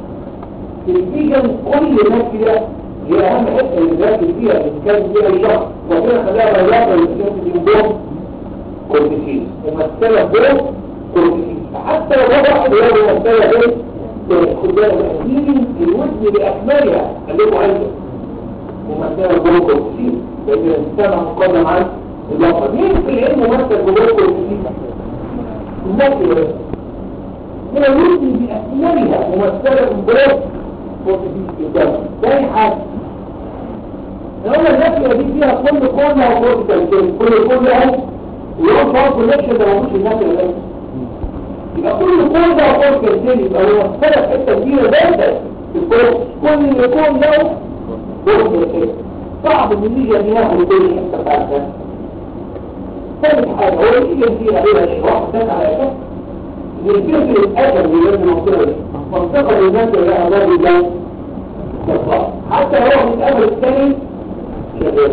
الفيجن كل الناس كده هي اهم حته اللي بيركز فيها بيتكلم فيها الشخص ربنا خلاها رياضه اللي بتنتج من كورتيسين ممثله بوم كورتيسين حتى لو واحد هي ممثله بوم خد بالك دي الوزن باكملها خليكم عنده ممثله بوم كورتيسين لان الانسان مقدم عن اللحظه مين في العلم ممثل بوم كورتيسين الممثل هنا الوزن باكملها ممثله بوم كورتيسين قدامك ثاني حاجه لو النفسية دي فيها كل كلها وكورتيكال كل كلها ويوم صار كونكشن ده موجود في الناس اللي يبقى كل كل ده فوق كده يبقى هو ثلاث حته كبيره جدا في الكون كل اللي يكون له فوق كده صعب ان يجي ان ياخد كل حته بتاعتها ثالث حاجه هو يجي يديها عليها شيء واحد ثاني على اساس ان الفكر الاثر اللي لازم المنطقه دي منطقه للناس اللي لها ضرب ده حتى لو الامر الثاني شغال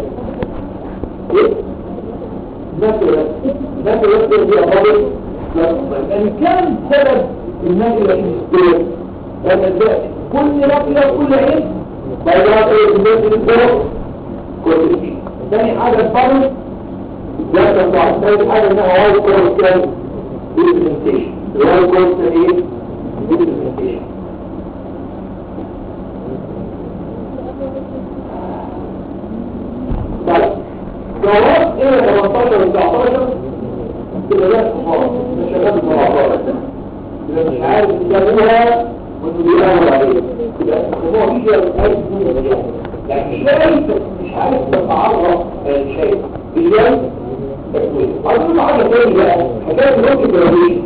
مثلا مثلا يصير في أمر يعني كم سبب النقلة الإسلام هذا الزائد كل نقلة كل عين بيضاء الناس الإسلام كل شيء ثاني حاجة الفرق لا تطلع ثاني حاجة انها وايد كورس كان بالبرزنتيشن الوايد كورس ايه بالبرزنتيشن طيب جواب ايه 18 و 19 كده ده خلاص مش شغال بالمراحل كده مش عارف تجمعها وانه بيقاول عليه كده هو في عايز يكون فيها يعني شايف مش عارف تتعرف شيء بجد تكوين عايزين حاجه تانية بقى حكايه ممكن تراويح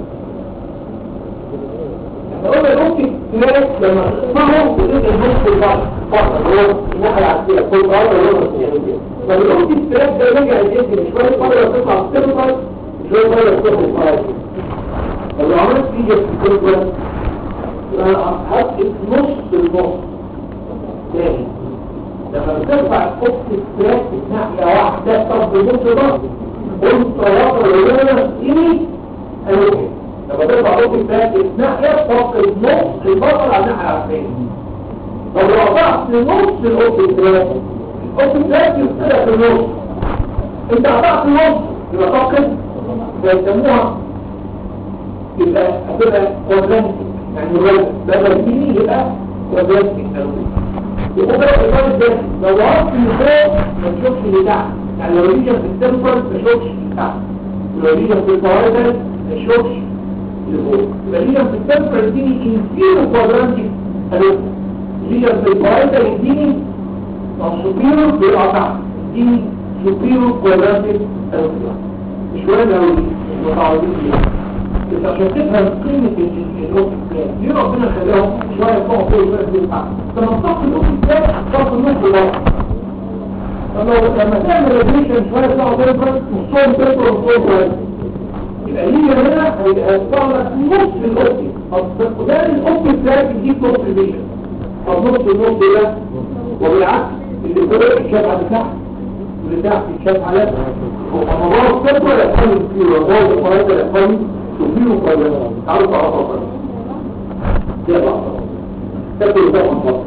احنا قلنا ممكن تلاقي لما تسمعهم بتبقى النص البعض فقط هو الناحيه العكسيه كل بعض هو لما ممكن التراك ده يرجع يجي شويه مره تطلع تطلع شويه مره تطلع لو عملت فيجا في كل ده هتبقى نص النص تاني لما بترفع خط التراك في ناحية واحدة طب بنص ده قلت وصل لنا ايه ايوه لما ترفع خط التراك في ناحية طب النص البطل على الناحية العكسية لو رفعت نص الخط التراك الخط التراك يفترق في النص انت قطعت النص يبقى فقط بيسموها يبقى هتبقى كوادرانتك يعني الرجل بدل دي يبقى كوادرانتك يبقى ده الإيمان ده لو وقفت من فوق ما تشوفش اللي تحت يعني لو ريجن في التمبر ما تشوفش اللي تحت لو ريجن في الفوائد ما تشوفش اللي فوق يبقى ريجن في التمبر يديني انفيرو كوادرانتك ألوك ريجن في الفوائد يديني أو سوبيرو بيقع تحت يديني سوبيرو كوادرانتك ألوك مش وارد أوي المتعودين فيها بس عشان تفهم قيمة الوقت الثاني دي ربنا خلاهم شوية فوق فوق شوية فوق تحت فلما تصف الوقت الثاني تصف النص الوقت طب لو لما تعمل ريديشن شويه تطلع تنفر نصهم تنفر ونصهم كويس يبقى ليه هنا هيطلع لك نص الاوبتي طب وده الاوبتي بتاعك يجيب نص الفيجن طب نص النص ده وبالعكس اللي فوق يتشاف على تحت واللي تحت يتشاف على ومرات تنفر يحصل فيه ومرات المرات يحصل تفيه وقيمة تعالوا تعرفوا أكثر ده بقى تاكل ده من بطن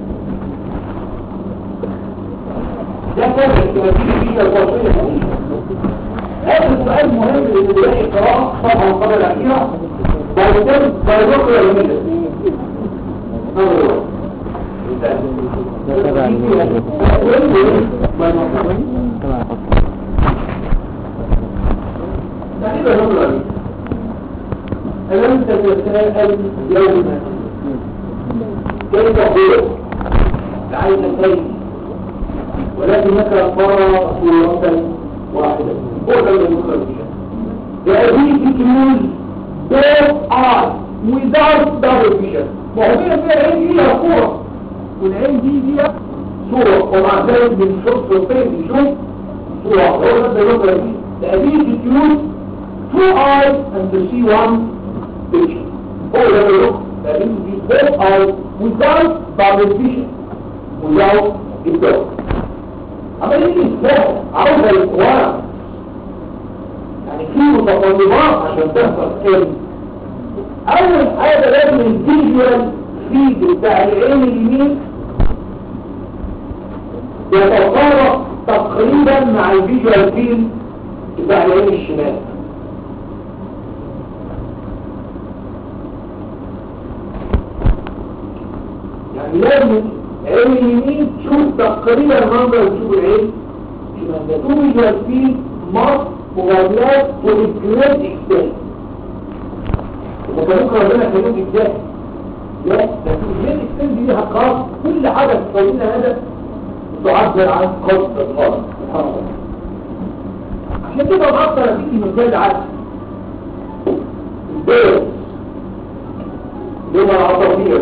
ده كان الاحتمالية فيها الوصية هذا السؤال مهم لأن بلاقي قراءة طبعا قبل الأخيرة بعد كده بيروح يميل نظر تقريبا نظر ألم تتساءل يوما كيف هو عايز كيف ولكنك ترى صورة واحدة هو ده اللي مخرج The ability to use both eyes without double vision وهو فيها عين دي هي صورة والعين دي دي صورة ومع ذلك بنشوف صورتين بنشوف صورة هو ده اللي مخرج The ability to use two eyes and to see one picture هو ده اللي مخرج The ability to use both eyes without double vision without الدور عملية ازاي عاوزة القوام يعني في متطلبات عشان تحصل كده اول حاجة لازم الفيجوال فيد بتاع العين اليمين يتطابق تقريبا مع الفيجوال فيد بتاع العين الشمال يعني لازم عين اليمين تشوف تقريبا منظر تشوف العين شمال ده تو فيجوال فيد مصر مغادرات والجريد اكسان وكان ممكن ربنا يخليك ازاي لا ده في الجريد اكسان دي ليها قاص كل حاجه تسوي لنا هدف تعبر عن قصد الخاص سبحان الله عشان كده بقدر اديكي مثال عكس البيض لغه العصافير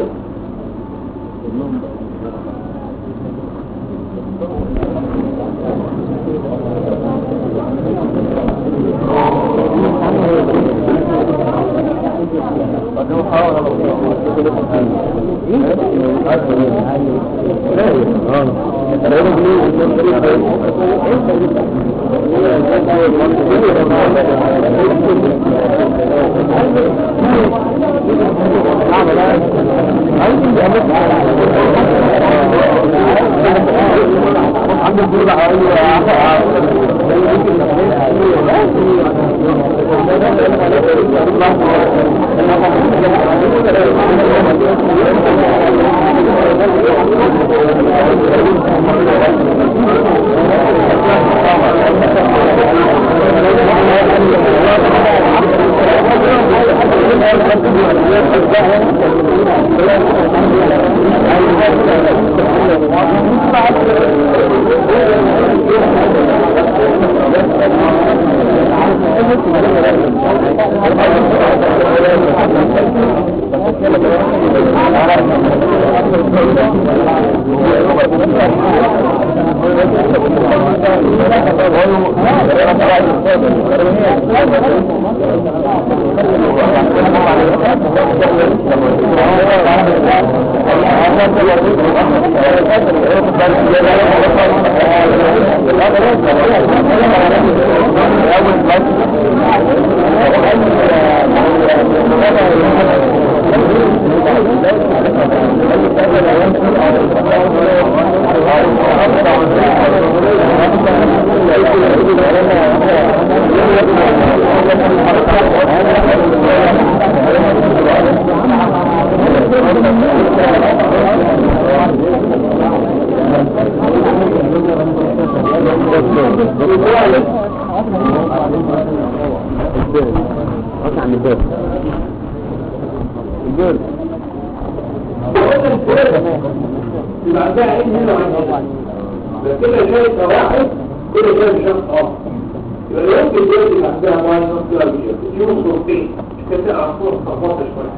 يبقى عندها عين هنا وعين هنا بس كده شايف واحد كده شايف شخص اخر يبقى لو انت دلوقتي اللي عندها واحد نص كده بيشوف صورتين مش كده على صورة خبطة شوية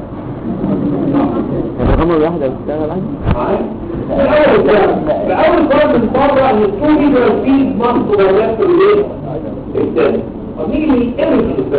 الرقم الواحد هيشتغل عادي معايا؟ الأول كلام الأول كلام من بره ان التو فيجوال فيد مصر ولا في الايه الثاني طب نيجي للايمجز بقى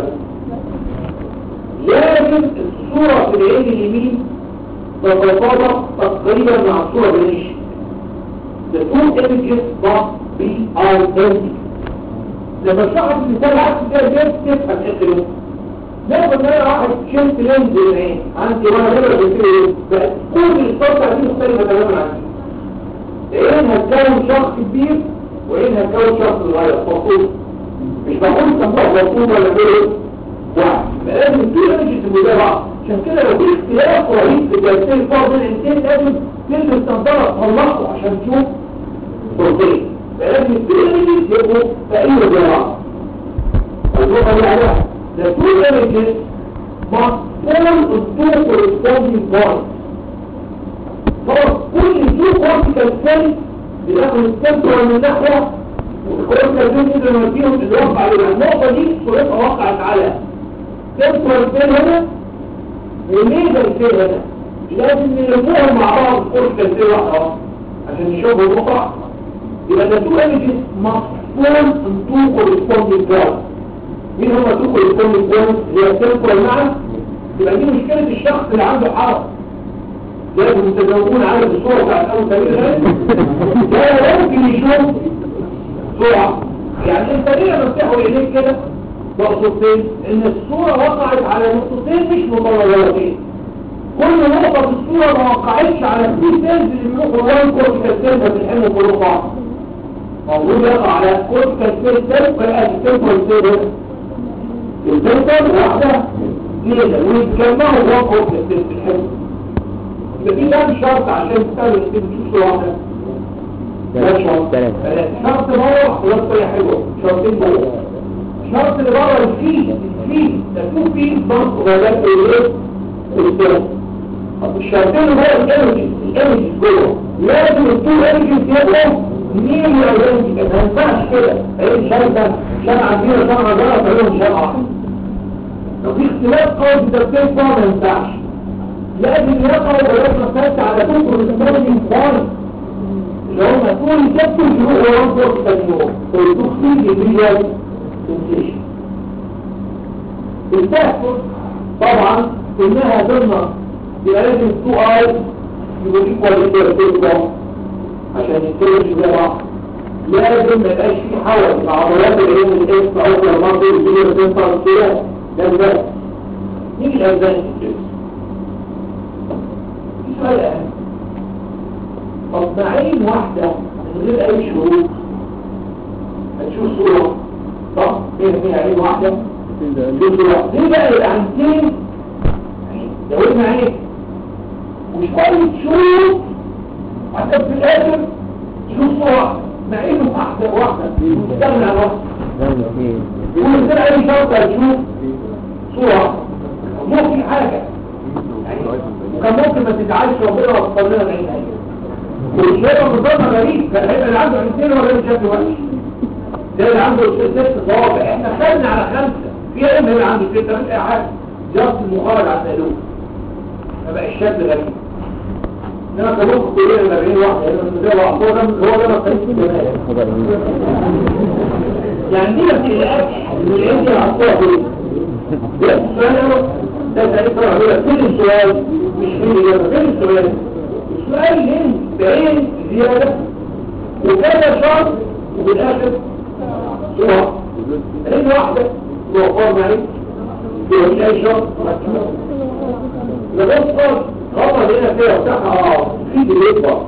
لازم الصورة في العين اليمين تتطابق تقريبا مع الصورة بالعين The two images must be identical لما شرحت المثال عكس كده جاي تفهم ايه الكلام ناخد مرة واحد شلت لينز العين عندي وانا غير قلت له بقت كل الصورة دي مختلفة تماما عن دي عين هتكون شخص كبير وعين هتكون شخص صغير مفروض مش بقول سموه مفروض ولا كده واحد فلازم في ايمجز الموجودة بعض عشان كده لو في اختلاف رهيب في تمثيل فرد الانسان لازم تلبس نظارة تطلقه عشان تشوف صورتين فلازم في ايمجز يبقوا تقريبا زي بعض النقطة اللي عليها the two images must form a two corresponding points خلاص كل two cortical cells بياخد السنتر من ناحية والكورتيكال cells اللي فيهم اللي وقع عليها النقطة دي صورتها وقعت على سنتر سيل هنا وميجر سيل هنا لازم نلموها مع بعض الكورتيكال سيل واحدة واحدة عشان نشوفوا النقطة يبقى the two images must form a two corresponding points مين هما توكل الكل الكون اللي هي التنكر معا يبقى دي مشكلة الشخص اللي عنده حرق لازم تتجاوبون على الصورة بتاعت أول تغيير لا يمكن يشوف صورة يعني انت ليه مفتاحوا إليك كده نقطتين ان الصورة وقعت على نقطتين مش مطورتين كل نقطة في الصورة ما وقعتش على في سيلز اللي بيروحوا وان كورتيكال سيلز في الحلم كله بعض موجود يقع على كورتيكال سيلز فيبقى التنكر سيلز الفلتر واحدة ليلة ويتجمعوا وقعوا في السلسل الحلو يبقى في كام شرط عشان تستخدم السلسل واحدة ده شرط ثلاثة شرط بره خلاص طريقة حلوة شرطين بره الشرط اللي بره الفيل الفيل ده تو فيل برضه غابات ايه السلسل طب الشرطين اللي بره الانرجيز الانرجيز جوه لازم التو انرجيز يبقوا مين يا بنتي ما ينفعش كده ايه شرطة شمعة كبيرة شمعة صغيرة تعملهم شمعة واحدة لو في اختلاف قوي في ترتيب ما ينفعش لازم يقعوا ويقرا فات على كفر الاسلام خالص اللي هم طول كتب شروع ورد التنمو والتخفيض الريال سنسيشن التأكد طبعا انها ضمن يبقى لازم تو اي يبقى في كواليتي عشان يتكلم زي بعض لازم ما يبقاش في حول العضلات اللي هي من الاس او المنطقه اللي هي بتنفع كده ده بس نيجي الأوزان الجسم في سؤال أهم طب مع عين واحدة من غير أي شروط هتشوف صورة صح؟ فيها فيها عين واحدة تشوف صورة ليه بقى العينتين زودنا عين مش كويس شروط حتى في الآخر تشوف صورة مع عين واحدة واحدة مستغنى عن واحدة يقول كده أي شرط هتشوف صورة مو في حاجة يعني وكان ممكن ما تزعلش ربنا وصل لنا العين والشيء بالظبط غريب كان هيبقى اللي عنده عينتين ولا اللي شكله وحش ده اللي عنده ست صوابع احنا خدنا على خمسة في ايه اللي عنده ستة مش اي حاجة جاست المخرج على السالون فبقى الشكل غريب انما كان ممكن كلنا 40 واحد يعني بس ده هو ده هو ده مقاييس يعني دي ما بتقلقش من العين دي العصوة دي ده السؤال ده تاريخ رهيبة كل السؤال مش فين الإجابة كل السؤال السؤال ليه بعين زيادة وكذا شرط وفي الآخر صورة عين واحدة وقار معي مش أي شرط لغاية صار خطر هنا فيها وتحها اه في بيكبر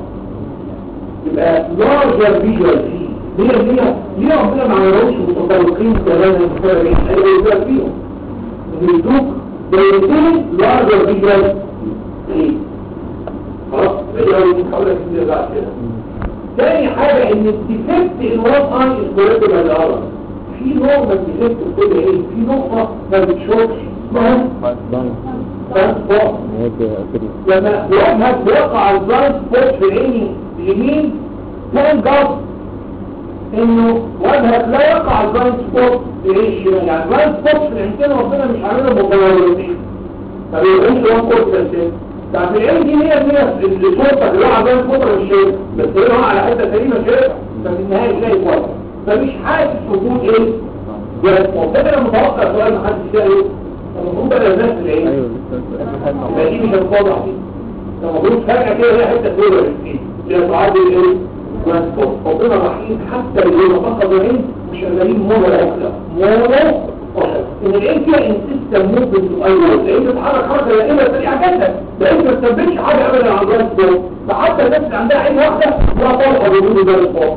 يبقى لارجر فيجوال فيه هي هي ليه ربنا ما عملوش متطرقين كلام المتفرجين اللي بيقول فيهم بيدوك دايرتين لارجر فيجوال فيه خلاص بيقولوا دي حاولة كتير بعد كده تاني حاجة ان الديفكت الوضع اي اسكولاتي بالارض في نوع من الديفكت كده ايه في نقطة ما بتشوفش اسمها ترانسبورت لما وجهك بيقع البلايند سبوت في عيني اليمين كان جاست انه وجهك لا يقع البلايند سبوت في عيني الشمال يعني البلايند سبوت في العينتين ربنا مش عاملهم متغيرين طب يبقى انت وان كورت كالسين بتاعت العين دي هي هي اللي صوتك اللي هو عندها الفترة مش شايف بس هي هو على حتة سليمة شايف ففي النهاية تلاقي فرق فمش حاسس وجود ايه؟ جهاز فوق ده انا متوقع سؤال محدش سأله المفروض انا الناس العين ايوه لسه يبقى دي مش هتواضح دي المفروض فجأة كده هي حتة دولة فيه هي تعادل ايه؟ جهاز فوق ربنا رحيم حتى اللي هو فقد العين مش قادرين مونو واحدة مونو واحدة ان العين فيها انسيستم موفمنت ايوه العين بتتحرك حركه دائمه سريعه جدا العين ما تثبتش حاجه ابدا على الراس فوق فحتى الناس اللي عندها عين واحده لا طاقه بدون ده فوق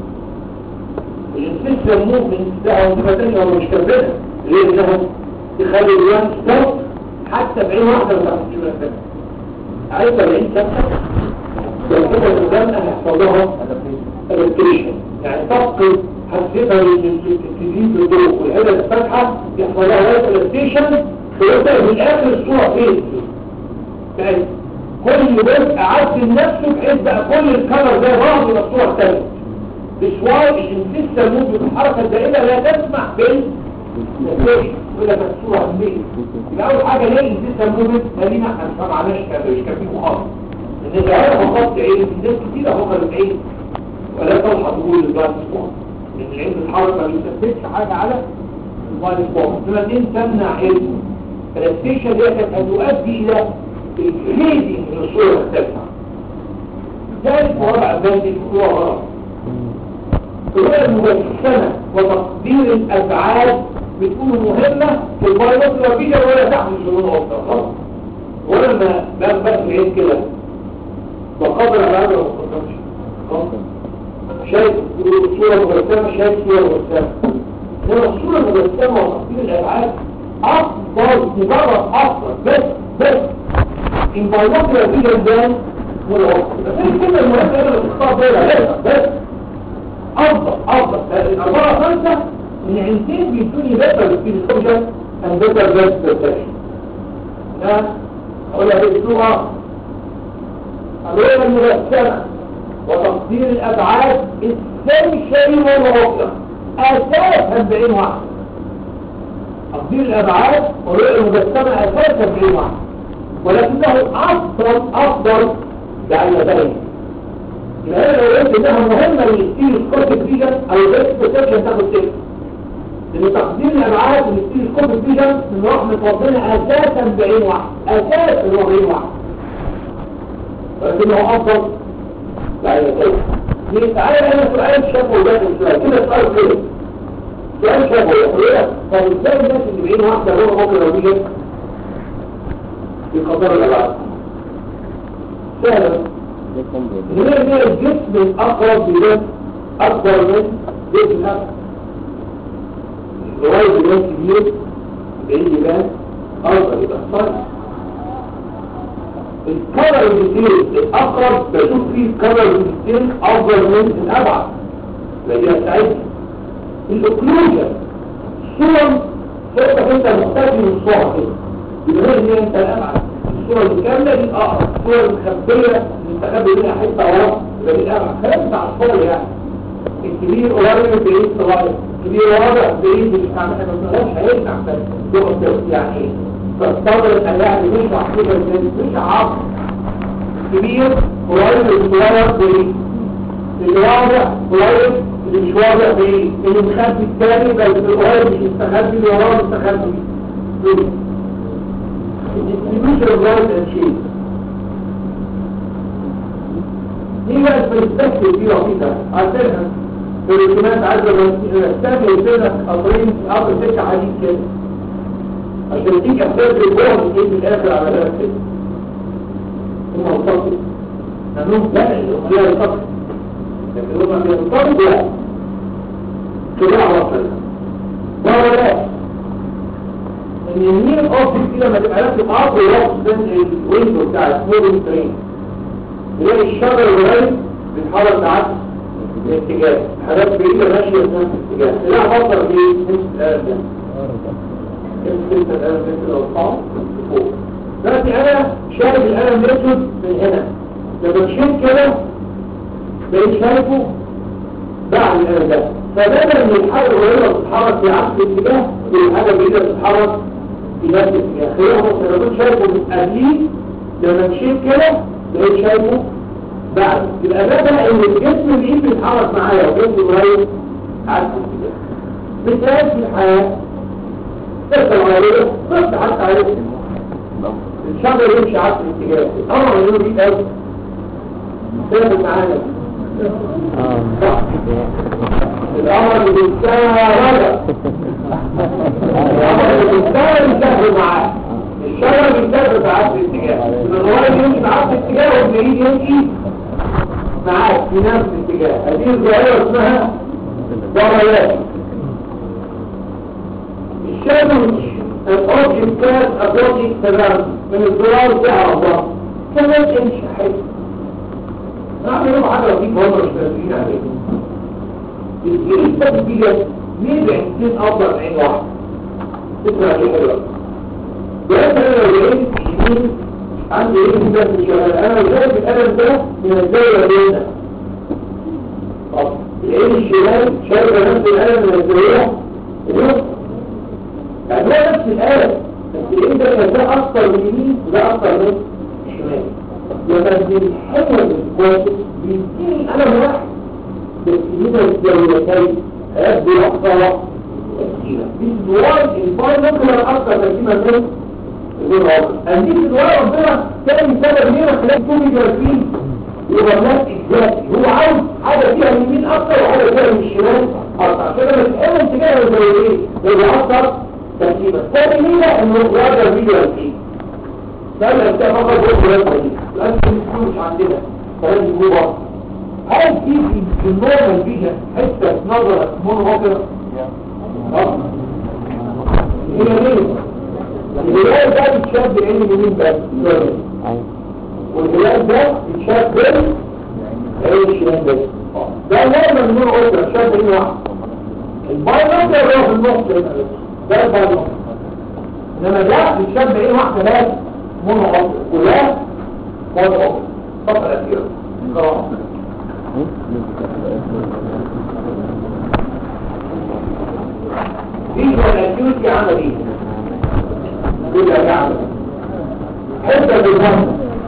الانسيستم موفمنت ده هو صفه ثانيه هو مش كبيره ليه انه تخلي الوان ستوب حتى بعين واحده ما تعرفش ولا حاجه عايز العين ثابته لو كده قدامنا هيحصل لها adaptation يعني تفقد حسيتها للتدريب بالضوء والعدد الفتحة يحصل لها adaptation فيبدأ في الآخر الصورة فين يعني كل جزء عدل نفسه بحيث بقى كل الكلر ده بعض من الصورة الثانية بشوار الانسيستم ممكن الحركة الدائمة لا تسمح بال ولا الصورة مين يبقى أول حاجة ليه الانسيستم موفمنت مالينا احنا مش فاهم مش كان فيه خالص ان العين فقط عين الناس كتير فقط العين ولا تلحظ وجود البلايند سبوت لان العين بتتحرك ما بيثبتش حاجه على البلايند سبوت لما دي تمنع علم فالستيشن دي كانت هتؤدي الى الفريدنج من الصوره الثالثه ثالث ورابع بند هو غلط الرؤية المجسمة وتقدير الأفعال بتكون مهمة في البايوت الوفيدة ولا تحمل شؤون أخرى خلاص ولما بقى بقى العين كده وقدر على هذا وقدرش شايف صورة مجسمة شايف صورة مجسمة هنا الصورة المجسمة وتقدير الأفعال أفضل مجرد أفضل بس بس إن بايوت الوفيدة البان ولا أفضل بس هي الكلمة المهمة اللي بتختار بيها بس بس أفضل أفضل الأربعة خمسة من عينتين بيدوني بيتر في الكوجن and better best perception ده أقولها باسلوبها الرؤية المجسمة وتقدير الأبعاد السنشري والواقع أساسا بعين واحد تقدير الأبعاد والرؤية المجسمة أساسا بعين واحد ولكنه أفضل أفضل بعينتين يبقى انا لو قلت انها مهمه للستيلوسكوبيك فيجن او الاكس بروتكشن تاخد كده لان تقدير الابعاد للستيلوسكوبيك فيجن من رحمه ربنا اساسا بعين واحد اساسا هو بعين واحد ولكنه افضل بعينتين ليه تعالى انا سؤال شافه ده سؤال كده سؤال كده سؤال شافه يقول لك طب ازاي الناس اللي بعين واحده هو ممكن لو دي جت يقدروا الابعاد سهله هنا هنا الجسم الأقرب بجسم أكبر من جسم الأقرب الرواية بجسم كبير بعيد يبان أكبر يبقى صار الكبر الجسير الأقرب بشوف فيه الكبر الجسير أفضل من الأبعد لأنها سعيد الأكلوجة الصور صورتك أنت مختلف من الصور كده يبقى هنا أنت الأبعد الصورة الكاملة دي أقرب الصورة المخبية مستخبي منها حتة ورا يبقى دي الأبعد كلام بتاع الصور يعني الكبير قريب بعيد صغير الكبير واضح بعيد مش عم احنا ما بنقولش هيرجع بس يعني ايه فالصبر الألاعب مش محسوبة مش عصر كبير قريب الصغير بعيد اللي واضح قريب اللي مش واضح بعيد اللي مخبي الثاني بس القريب مش مستخبي اللي وراه مستخبي الديستريبيوشن اوف لايت اند شيب دي بقى البرسبكتيف دي وحيدة عارفينها في الرسومات عايزة الثانية وسنة قطرين قطر سكة حديد كده عشان تيجي احساس الجوه في الاخر على ذلك كده هم مصطفى لانهم لا لا ينطق لكن هم بينطقوا لا كده على طول ولا لا ان يمين اوبجكت كده ما تبقى لك تعاطي وقت بين الويندو بتاع السمول ترين تلاقي الشجر القريب بيتحرك عكس الاتجاه حاجات بعيده ماشيه في نفس الاتجاه تلاقي بطل في نفس القلب ده نفس القلب مثل الارقام فوق دلوقتي انا شايف القلم الاسود من هنا لما مشيت كده بقيت شايفه بعد القلم ده فبدل من الحاجه القريبه بتتحرك في عكس الاتجاه والحاجه البعيده بتتحرك في نفس الاتجاه خلينا بص انا كنت شايفه من قبليه لما مشيت كده بقيت شايفه بعد يبقى ده بقى ان الجسم الايد بيتحرك معايا وجسم قريب عكس الاتجاه مثال في الحياه تقدر عليه تقدر حتى عليه الشجر يمشي عكس الاتجاه طبعا يقول دي قوي ثابت معانا صح الامر بالسهرة الامر بالسهرة يسهل معاه الشجر بيسهل في عكس الاتجاه الغواية يمشي في عكس الاتجاه والبعيد يمشي معاك في نفس الاتجاه هذه الظاهرة اسمها ضريات الشمس الأوبجكت كان أبوجي تمام من الزرار بتاع الله كمان امشي حلو نعمل يوم حاجة فيك هم مش مرسلين عليك الجيل الثاني دي مين بعينتين أفضل عين واحد تسمع دي حلوة بس أنا لو لقيت يمين عندي ايه بس مش شغال انا شايف القلم ده من الزاوية بيننا طب العين الشمال شايفه نفس القلم من الزاوية اليوم يعني هو نفس الآلة بس الإيه ده كان ده أكتر من اليمين وده أكتر من الشمال لما بنحول الكواسس بيديني ألم واحد بس هنا الزاويتين هيبدو أكثر تركيبة بالدوار الفاي ممكن أكثر تركيبة من الدور الآخر أديك الدوار ربنا تاني سبب ليه خلال كل جرسين يغنات إجزاتي هو عاوز حاجة فيها اليمين أكتر وحاجة فيها من الشمال أكتر عشان لما تتقابل اتجاه الزاويتين يبقى أكتر تركيبة ثاني هي انه يقدر فيديو الكيك ده اللي انت فقط هو الجرامة دي لازم مش عندنا فلازم يقول بقى هل في في النورمال فيجن حتة نظرة مونو مصر؟ اه هي مين؟ الهلال ده بيتشاف بعين اليمين بس والهلال ده بيتشاف بعين الشمال بس ده نورمال مونو مصر شاف بعين واحد البايلوتر هو في النص هنا بس ده البايلوتر انما ده بيتشاف بعين واحدة بس مونو مصر وده مونو مصر الفترة الأخيرة خلاص فيجوال اكيوتي عمل ايه؟ كل ده عمل حته بالنص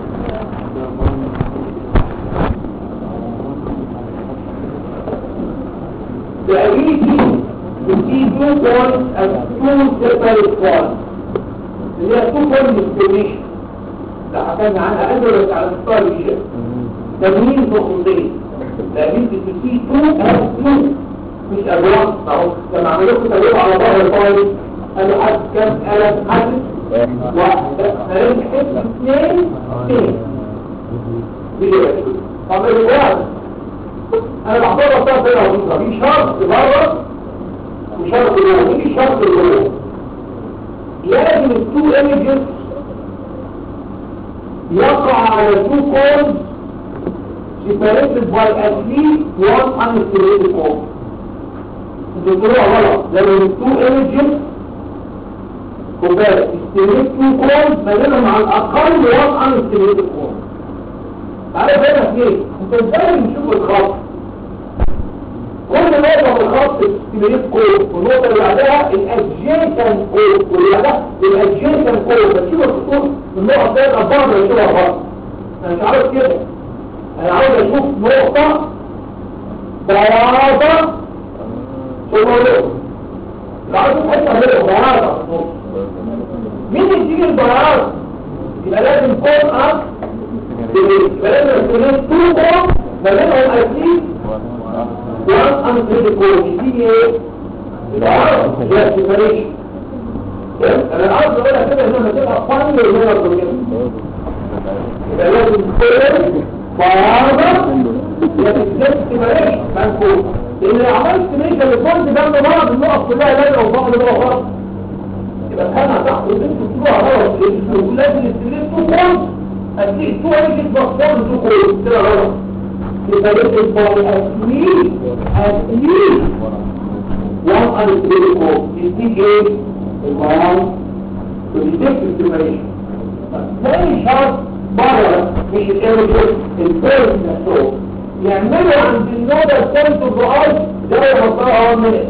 The ability to see two points as two separate points اللي هي two point discrimination ده حكينا عنها أدرس على مستوى الشيء تمرين خصوصية The ability to see two as two مش أبواب أهو لما عملوا لكم تجربة على ظهر الفايل قالوا حد كام قلم حد واحد فلازم تحس اثنين اثنين فيديو طب الواحد انا بحضر بطاقة هنا وظيفة في شرط بره وشرط جوه في شرط جوه لازم التو ايمجز يقع على two codes separated by at least one unseparated code بتقولوها غلط لما التو ايمجز خد بالك استيميت تو كولز ما بينهم على الاقل وان ان استيميت كولز تعالى بالك ليه انت ازاي بنشوف الخط كل نقطه في الخط استيميت كولز والنقطه اللي بعدها الادجيشن كولز واللي بعدها الادجيشن كولز بتشوف الخطوط النقط دي الابار اللي يشوفها غلط انا مش عارف كده انا عاوز اشوف نقطه بياضه ثم نقطه العرض حتى هي بياضه مين يجيب البياض يبقى لازم كون اب يبقى لازم يكون تو كون ما بينهم اكيد وان انتريد كون يجي ايه البياض لا سيبريشن انا عاوز اقولها كده انها تبقى فن وهنا كده يبقى لازم كون بياضة يتجد سيبريشن منكون لان لو عملت سيبريشن للكون جنب بعض النقط كلها لازم وبعض بقى غلط يبقى انا تحت وانتوا تروحوا غلط لازم الاستلام تو كون هتلاقي تو ايجنت بصار تو كون كده غلط يبقى لازم باي اتليست اتليست وان انستيبل كون يديك ايه المرام ويديك السيبريشن ثاني شرط بره مش الايرجن البيرن نفسه يعملوا عند النودة سنتو بأرض زي مصارها اول منه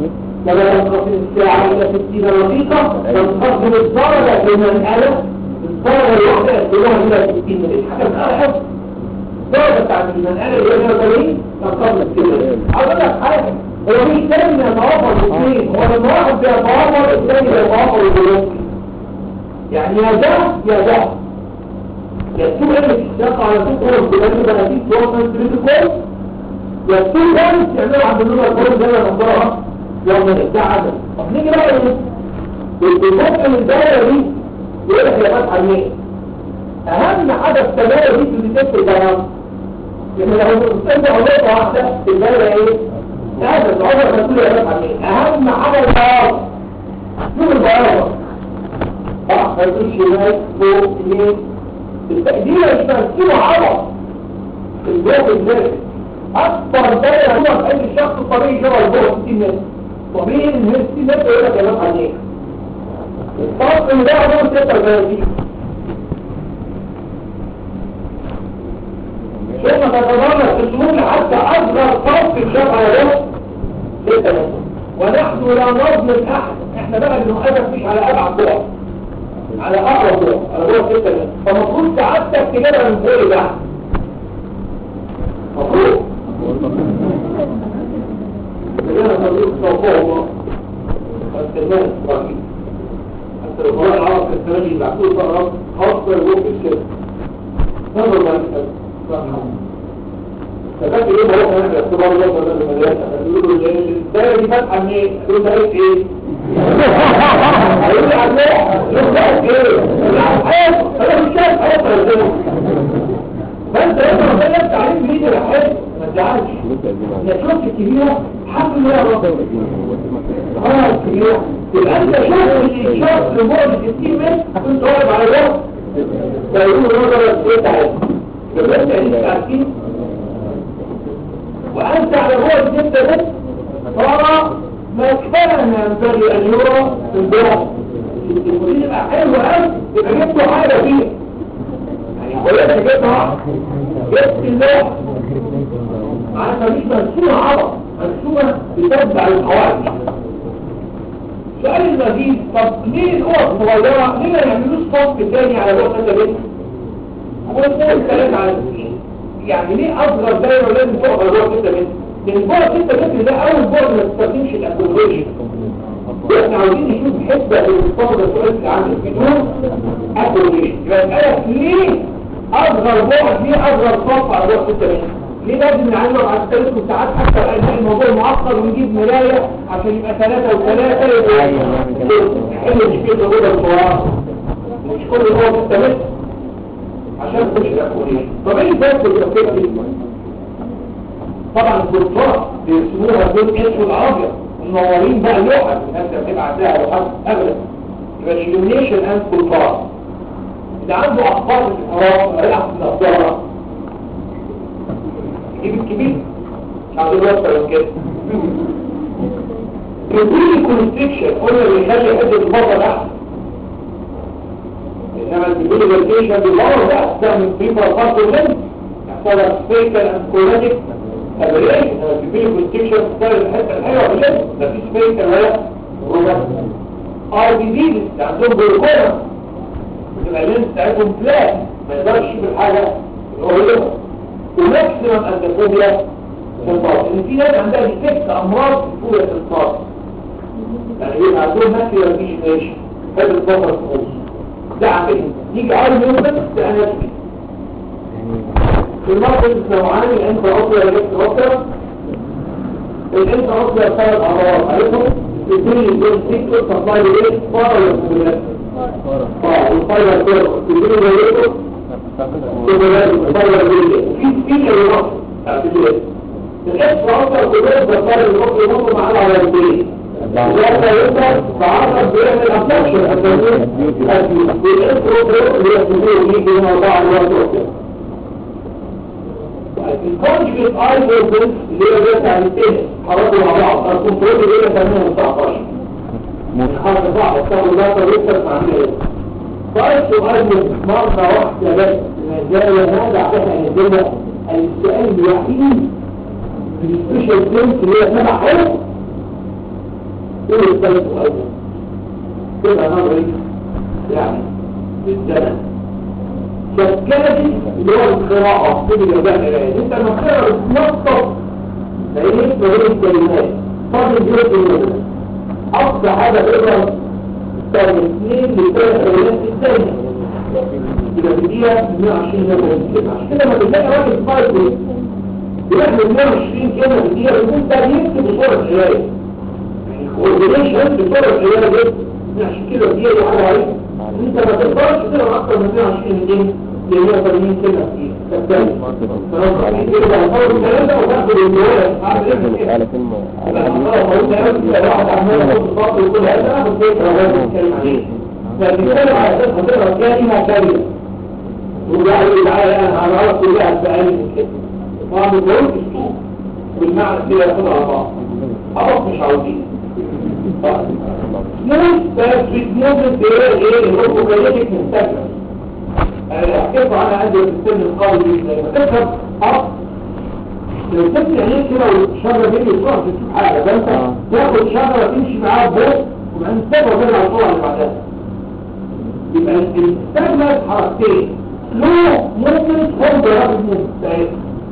لما تنقص الساعة إلى 60 دقيقة تنقص الدرجة بين الألف الدرجة الواحدة كلها إلى 60 مليون حاجة بقى الدرجة بتاعت المنقلة اللي هي 180 تنقص كده عاوز أقول لك حاجة هو مش لازم يتوافر الاثنين هو لما واحد بيتوافر الثاني بيتوافر الجلوس يعني يا ده يا ده يكتب ايه يقع على طول قرب بلاد بلاتيك توصل كريتيكال يكتب ده تعملوا عند اللغة القرب زي ما نظرها يوم ده عدد طب نيجي بقى ايه بالممكن الدائرة دي يقول لك يا فتحة ليه اهم حاجة في الدائرة دي في الديتكت البيان لان لو استنى غلطة واحدة في الدائرة ايه هذا العمر ما تقول يا فتحة ليه اهم حاجة البيان شوف البيان اه ما يقولش شمال فوق يمين التقدير مش مرسومه عبط في الجهد الناس اكبر دايره هو في اي شخص طبيعي شبه الجهد 60 متر طبيعي ان هي 60 متر يقول لك يا جماعه عليك الفصل ده هو 36 ثم تتضرر بسهوله حتى اصغر فصل الشبه ده 6 متر ونحن لا نظلم احد احنا بقى بنؤدب مش على ابعد بعد على اقرب روح على روح ستة متر فمفروض سعادتك تجيبها من فوق لتحت مفروض تجيبها صديق فوق الله فالسلمان رهيب حتى لو قال العرب في السنة اللي بعثوه فقرب خاصة الروح الشرك نظر الله رحمه ففاكر ايه بروح هناك اختبار الله ولا المدرسة فيقولوا له الدايرة دي فاتحة منين؟ يقولوا ده ايه؟ هيقول لي عزاء يخبرك ايه الحياة انا مش شايف حياة ربنا فانت لما ربنا انت عليك بيد الحياة ما تزعلش يا شوف الكبيرة الحمد لله يا رب اه الكبيرة يبقى انت شوف الشخص لمعد 60 متر كنت واقف على الوقت فيقولوا نظرة ايه تعالى يبقى انت انت عارفين وانت على بعد 6 متر صار ما كان ينبغي ان يرى في البلد يبقى حلو قوي يبقى جبت حاجه فيه يعني ولكن جبت واحد جبت الله عارفه مش مرسومه عرض مرسومه بتتبع القواعد سؤال المزيد طب ليه القوى الصغيره ليه ما يعملوش صف تاني على الوقت ده بس هو القوى ثلاثه على الاثنين يعني ليه اصغر دايره لازم تقف على الوقت ده بس لان البعد 6 متر ده اول بعد ما تستخدمش الاكوفيشن واحنا عاوزين نشوف حته المستوى ده سؤال في عندك بدون اكوفيشن يبقى اسالك ليه اصغر بعد ليه اصغر صف على بعد 6 متر ليه لازم نعلم على الثلاث ساعات حتى الان الموضوع معقد ونجيب مرايه عشان يبقى ثلاثه وثلاثه يبقى حلو مش كده كده الصغار مش كل هو 6 متر عشان تخش الاكوفيشن طب ايه بس التفكير طبعا الدكتوراه بيرسموها بين اسود ابيض منورين بقى لوحه الناس بتبقى عندها لوحات اغلب يبقى شيلونيشن اند كولتار اللي عنده اخبار في الحرام هيلعب في النظاره يجيب الكبير مش عاوزين نوصل من كده يديني كونستريكشن قلنا اللي يخلي حته البطل احسن انما البيبيلي فالكيشن بالبطل ده احسن من بريفر فاست لينز يحصل سبيكال اند كولاتيك أبريد البيبيلي كونستريكشن تختار الحته الحلوه بالليل مفيش سبيكال ولا رومات ار بي دي اللي عندهم جلوكوما تبقى اللينز بتاعتهم فلات ما يقدرش يشوف الحاجه القريبه وماكسيمم اندفوبيا في الفاضي ان في ناس عندها ديفكت امراض في فوبيا في الفاضي يعني يبقى عندهم ماكسيمم فيجنيشن هذا الفضل الخصوص ده عملي نيجي اول يوم ده اناتومي في المرض النوعاني الانت اصلا لجبت اصلا الانت اصلا ثلاث اعراض عارفهم تديني دول سيكتور سبلاي ايه فارا والكوبيلات فارا والفايبر كيرو تديني زيكو كوبيلات والفايبر كيرو في سبيكر ينقص اعتبرات الاكس اصلا كوبيلات والفايبر ينقص ينقص معانا على البيت وهذا يبقى تعرض بيعمل ابلكشن التنظيم والانترو اللي يحدثوه يجي هنا وضع الوقت الكونجكت ايزوبنس اللي هي جت عن التنس حركوا مع بعض الكنترول اللي هي 819 حركة صعبة تاخد الله طريقة مع الناس فايت ايزوبنس مرة واحدة بس جاء ينادع بها يدينا السؤال الوحيد في السبيشال تنس اللي هي سبع حروف ايه الثالث ايضا كده نظري يعني بالزمن كالكادي اللي هو القراءة كده اللي بقى القراية انت لما بتقرا بتنطط بقيت ما بين الكلمات فاضل جزء منها أقصى حاجة تقدر تستخدم اثنين لثلاث كلمات في الثانية يبقى في دقيقة 120 كلمة عشان كده لما بتلاقي راجل فايت بيعمل 120 كلمة في الدقيقة يكون ده بيكتب بصورة قراية يعني كوردينيشن بصورة قراية جدا عشان كده دي حاجة عليك انت ما تقدرش تقرا اكتر من 120 كلمة ل 180 كلمة في الثانية فلو يعني كده هتطور ثلاثة وتاخد الجوال عارف ايه على كلمة على فبيتكلم على اساس هتقرا كلمه كلمه وده يقول تعالى انا هعرف كلها في اقل من كده طبعا ما بقولش اسلوب بالمعنى كده ياخدها على بعض خلاص مش عاوزين ناس بس بتنزل ايه ايه اللي هو كوبايتك مستقبل انا حكيت عنها عندي في السن القوي لما تفهم حرف لو تبني عينيك كده والشجرة دي بسرعة تشوف حاجة ده انت تاخد شجرة تمشي معاها ببطء وبعدين تسيبها وترجع الصورة اللي بعدها يبقى الاستجمل حركتين لو ممكن تكون ضرب مستعد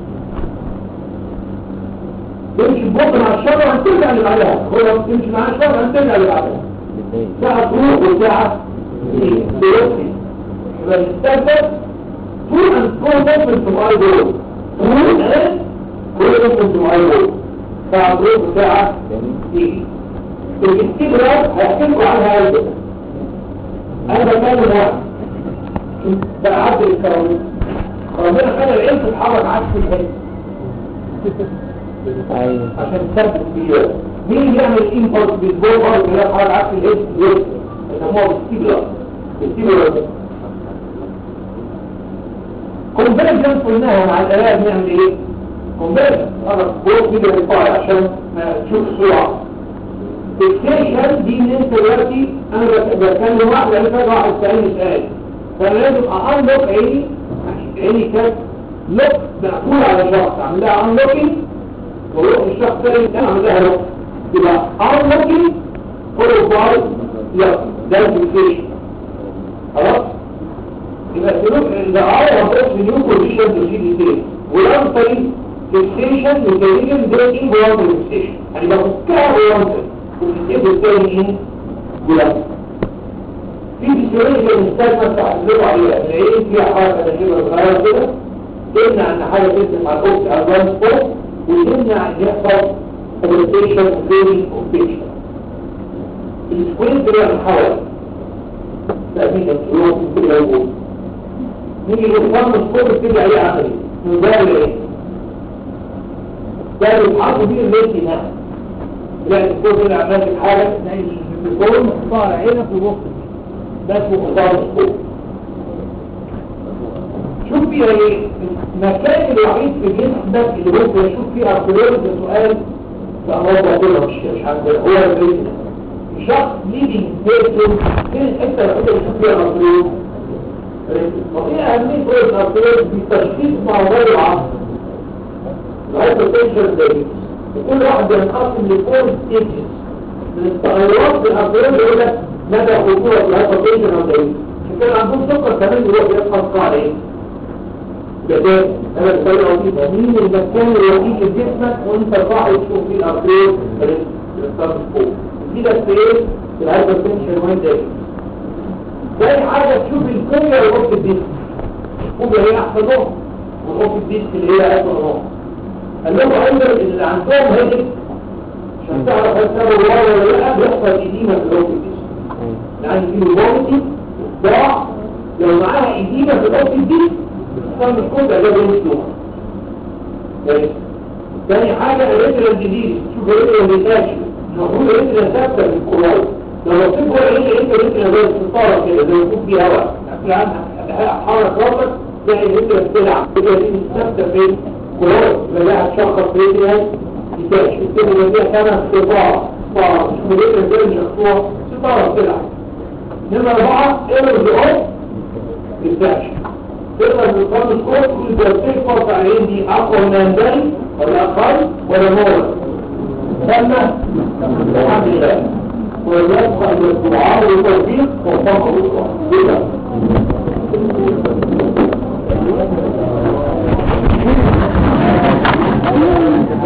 تمشي ببطء مع الشجرة هترجع اللي بعدها هو تمشي مع الشجرة هترجع اللي بعدها ساعة تروح وساعة تروحي يبقى الاستجمل طول ان تكون ممكن تبقى دول طول ان كل ممكن معين فعبروك ساعة تيجي الاستجرار هيحكيكوا عنها ايضا انا بكلم واحد بقى عبد الكرامين ربنا خلى العين تتحرك عكس الهند ايوه عشان تثبت فيه مين اللي يعمل انفرس بالجول برضه اللي يتحرك عكس الهند دول يسموها بالاستجرار الاستجرار كونفرجنس قلناها مع الآلات بنعمل ايه؟ كونفرجنس انا بقول كده بالطاية عشان ما تشوف السرعة الستيشن دي ان انت دلوقتي انا بك- بتكلم واحد لان فجأة واحد سألني سؤال فانا لازم انلوك عيني عيني كانت لوك مقفول على شخص اعمل لها انلوكينج واروح للشخص الثاني انا اعمل لها لوك يبقى انلوكينج فولو باي لوك ده الستيشن خلاص يبقى السلوك الدعاية هتقص نيو بوزيشن تو سي دي تي ولو طريق فيكسيشن وتقريبا بريكنج جوه الفيكسيشن يعني بفكها جوه وبتسيب التاني ايه جوه في فيسيولوجيا المستشفى بتحددوا عليها العين فيها حركة تجربة صغيرة كده تمنع ان حاجة تنزل على الاوكس ادفانس فوق وتمنع ان يحصل اوبريتيشن وفيلينج اوبريتيشن السكوينت بيعمل حوالي تأمين الفلوس كده يقول نيجي نفهم الصوت كده عليه عملي من باب الايه ده اللي بيتحط فيه الليل هنا يعني الصوت اللي عمال في حاجه تكون مختار عينك وبص ده اسمه خضار الصوت شوف فيها ايه المكان الوحيد في جسمك اللي ممكن اشوف فيه ارتيريول ده سؤال لا هو كده مش مش عندنا هو الريتم شخص ليدنج بيرسون فين الحته الوحيده اللي بشوف فيها الارتيريول وهي أهمية قوة الأرتيريول في تشخيص موضوع العصر الهايبرتنشن ده وكل واحد بينقسم لفور ستيجز من التغيرات في الأرتيريول يقول لك مدى خطورة الهايبرتنشن أو ده عشان كده عندهم سكر كمان اللي هو بيبقى عليه ده تاني أنا بسأل عظيمة مين المكان الوحيد في جسمك وأنت راح تشوف فيه الأرتيريول الستارت فوق دي ده في الهايبرتنشن وين ده تاني حاجة تشوف الكوبيا والغرف الديسك الكوبيا هي أحسن نوع والغرف الديسك اللي هي أسوأ نوع قال لهم أيضا اللي عندهم هيدك عشان تعرف هل سبب الله ولا لا بيحصل إديمة في الغرف الديسك يعني في الغرف ضاع لو معاها إديمة في الغرف الديسك تستخدم الكوبيا ده بيمشي نوع تاني حاجة الريترا الجديد شوف الريترا اللي تاشي المفروض الريترا ثابتة في الكولاي لو بصيت جوه العين انت ريترا زي الستارة كده زي ما يكون فيه هواء يعني حرك راسك تلاقي الريترا بتلعب كده دي مش ثابتة في الكولاي يبقى هتشخص ريترا يتاشي كده يبقى فيها خمس ستارة ستارة مش الريترا زي الشخصوة ستارة بتلعب نمرة أربعة ايرز اوف التاشي تقدر تقدر الكود تقول ده تكبر على العين دي اقوى من الباقي ولا اقل ولا مور سمى الحمد لله ويبقى الدعاء والتوفيق وفقه الله ايه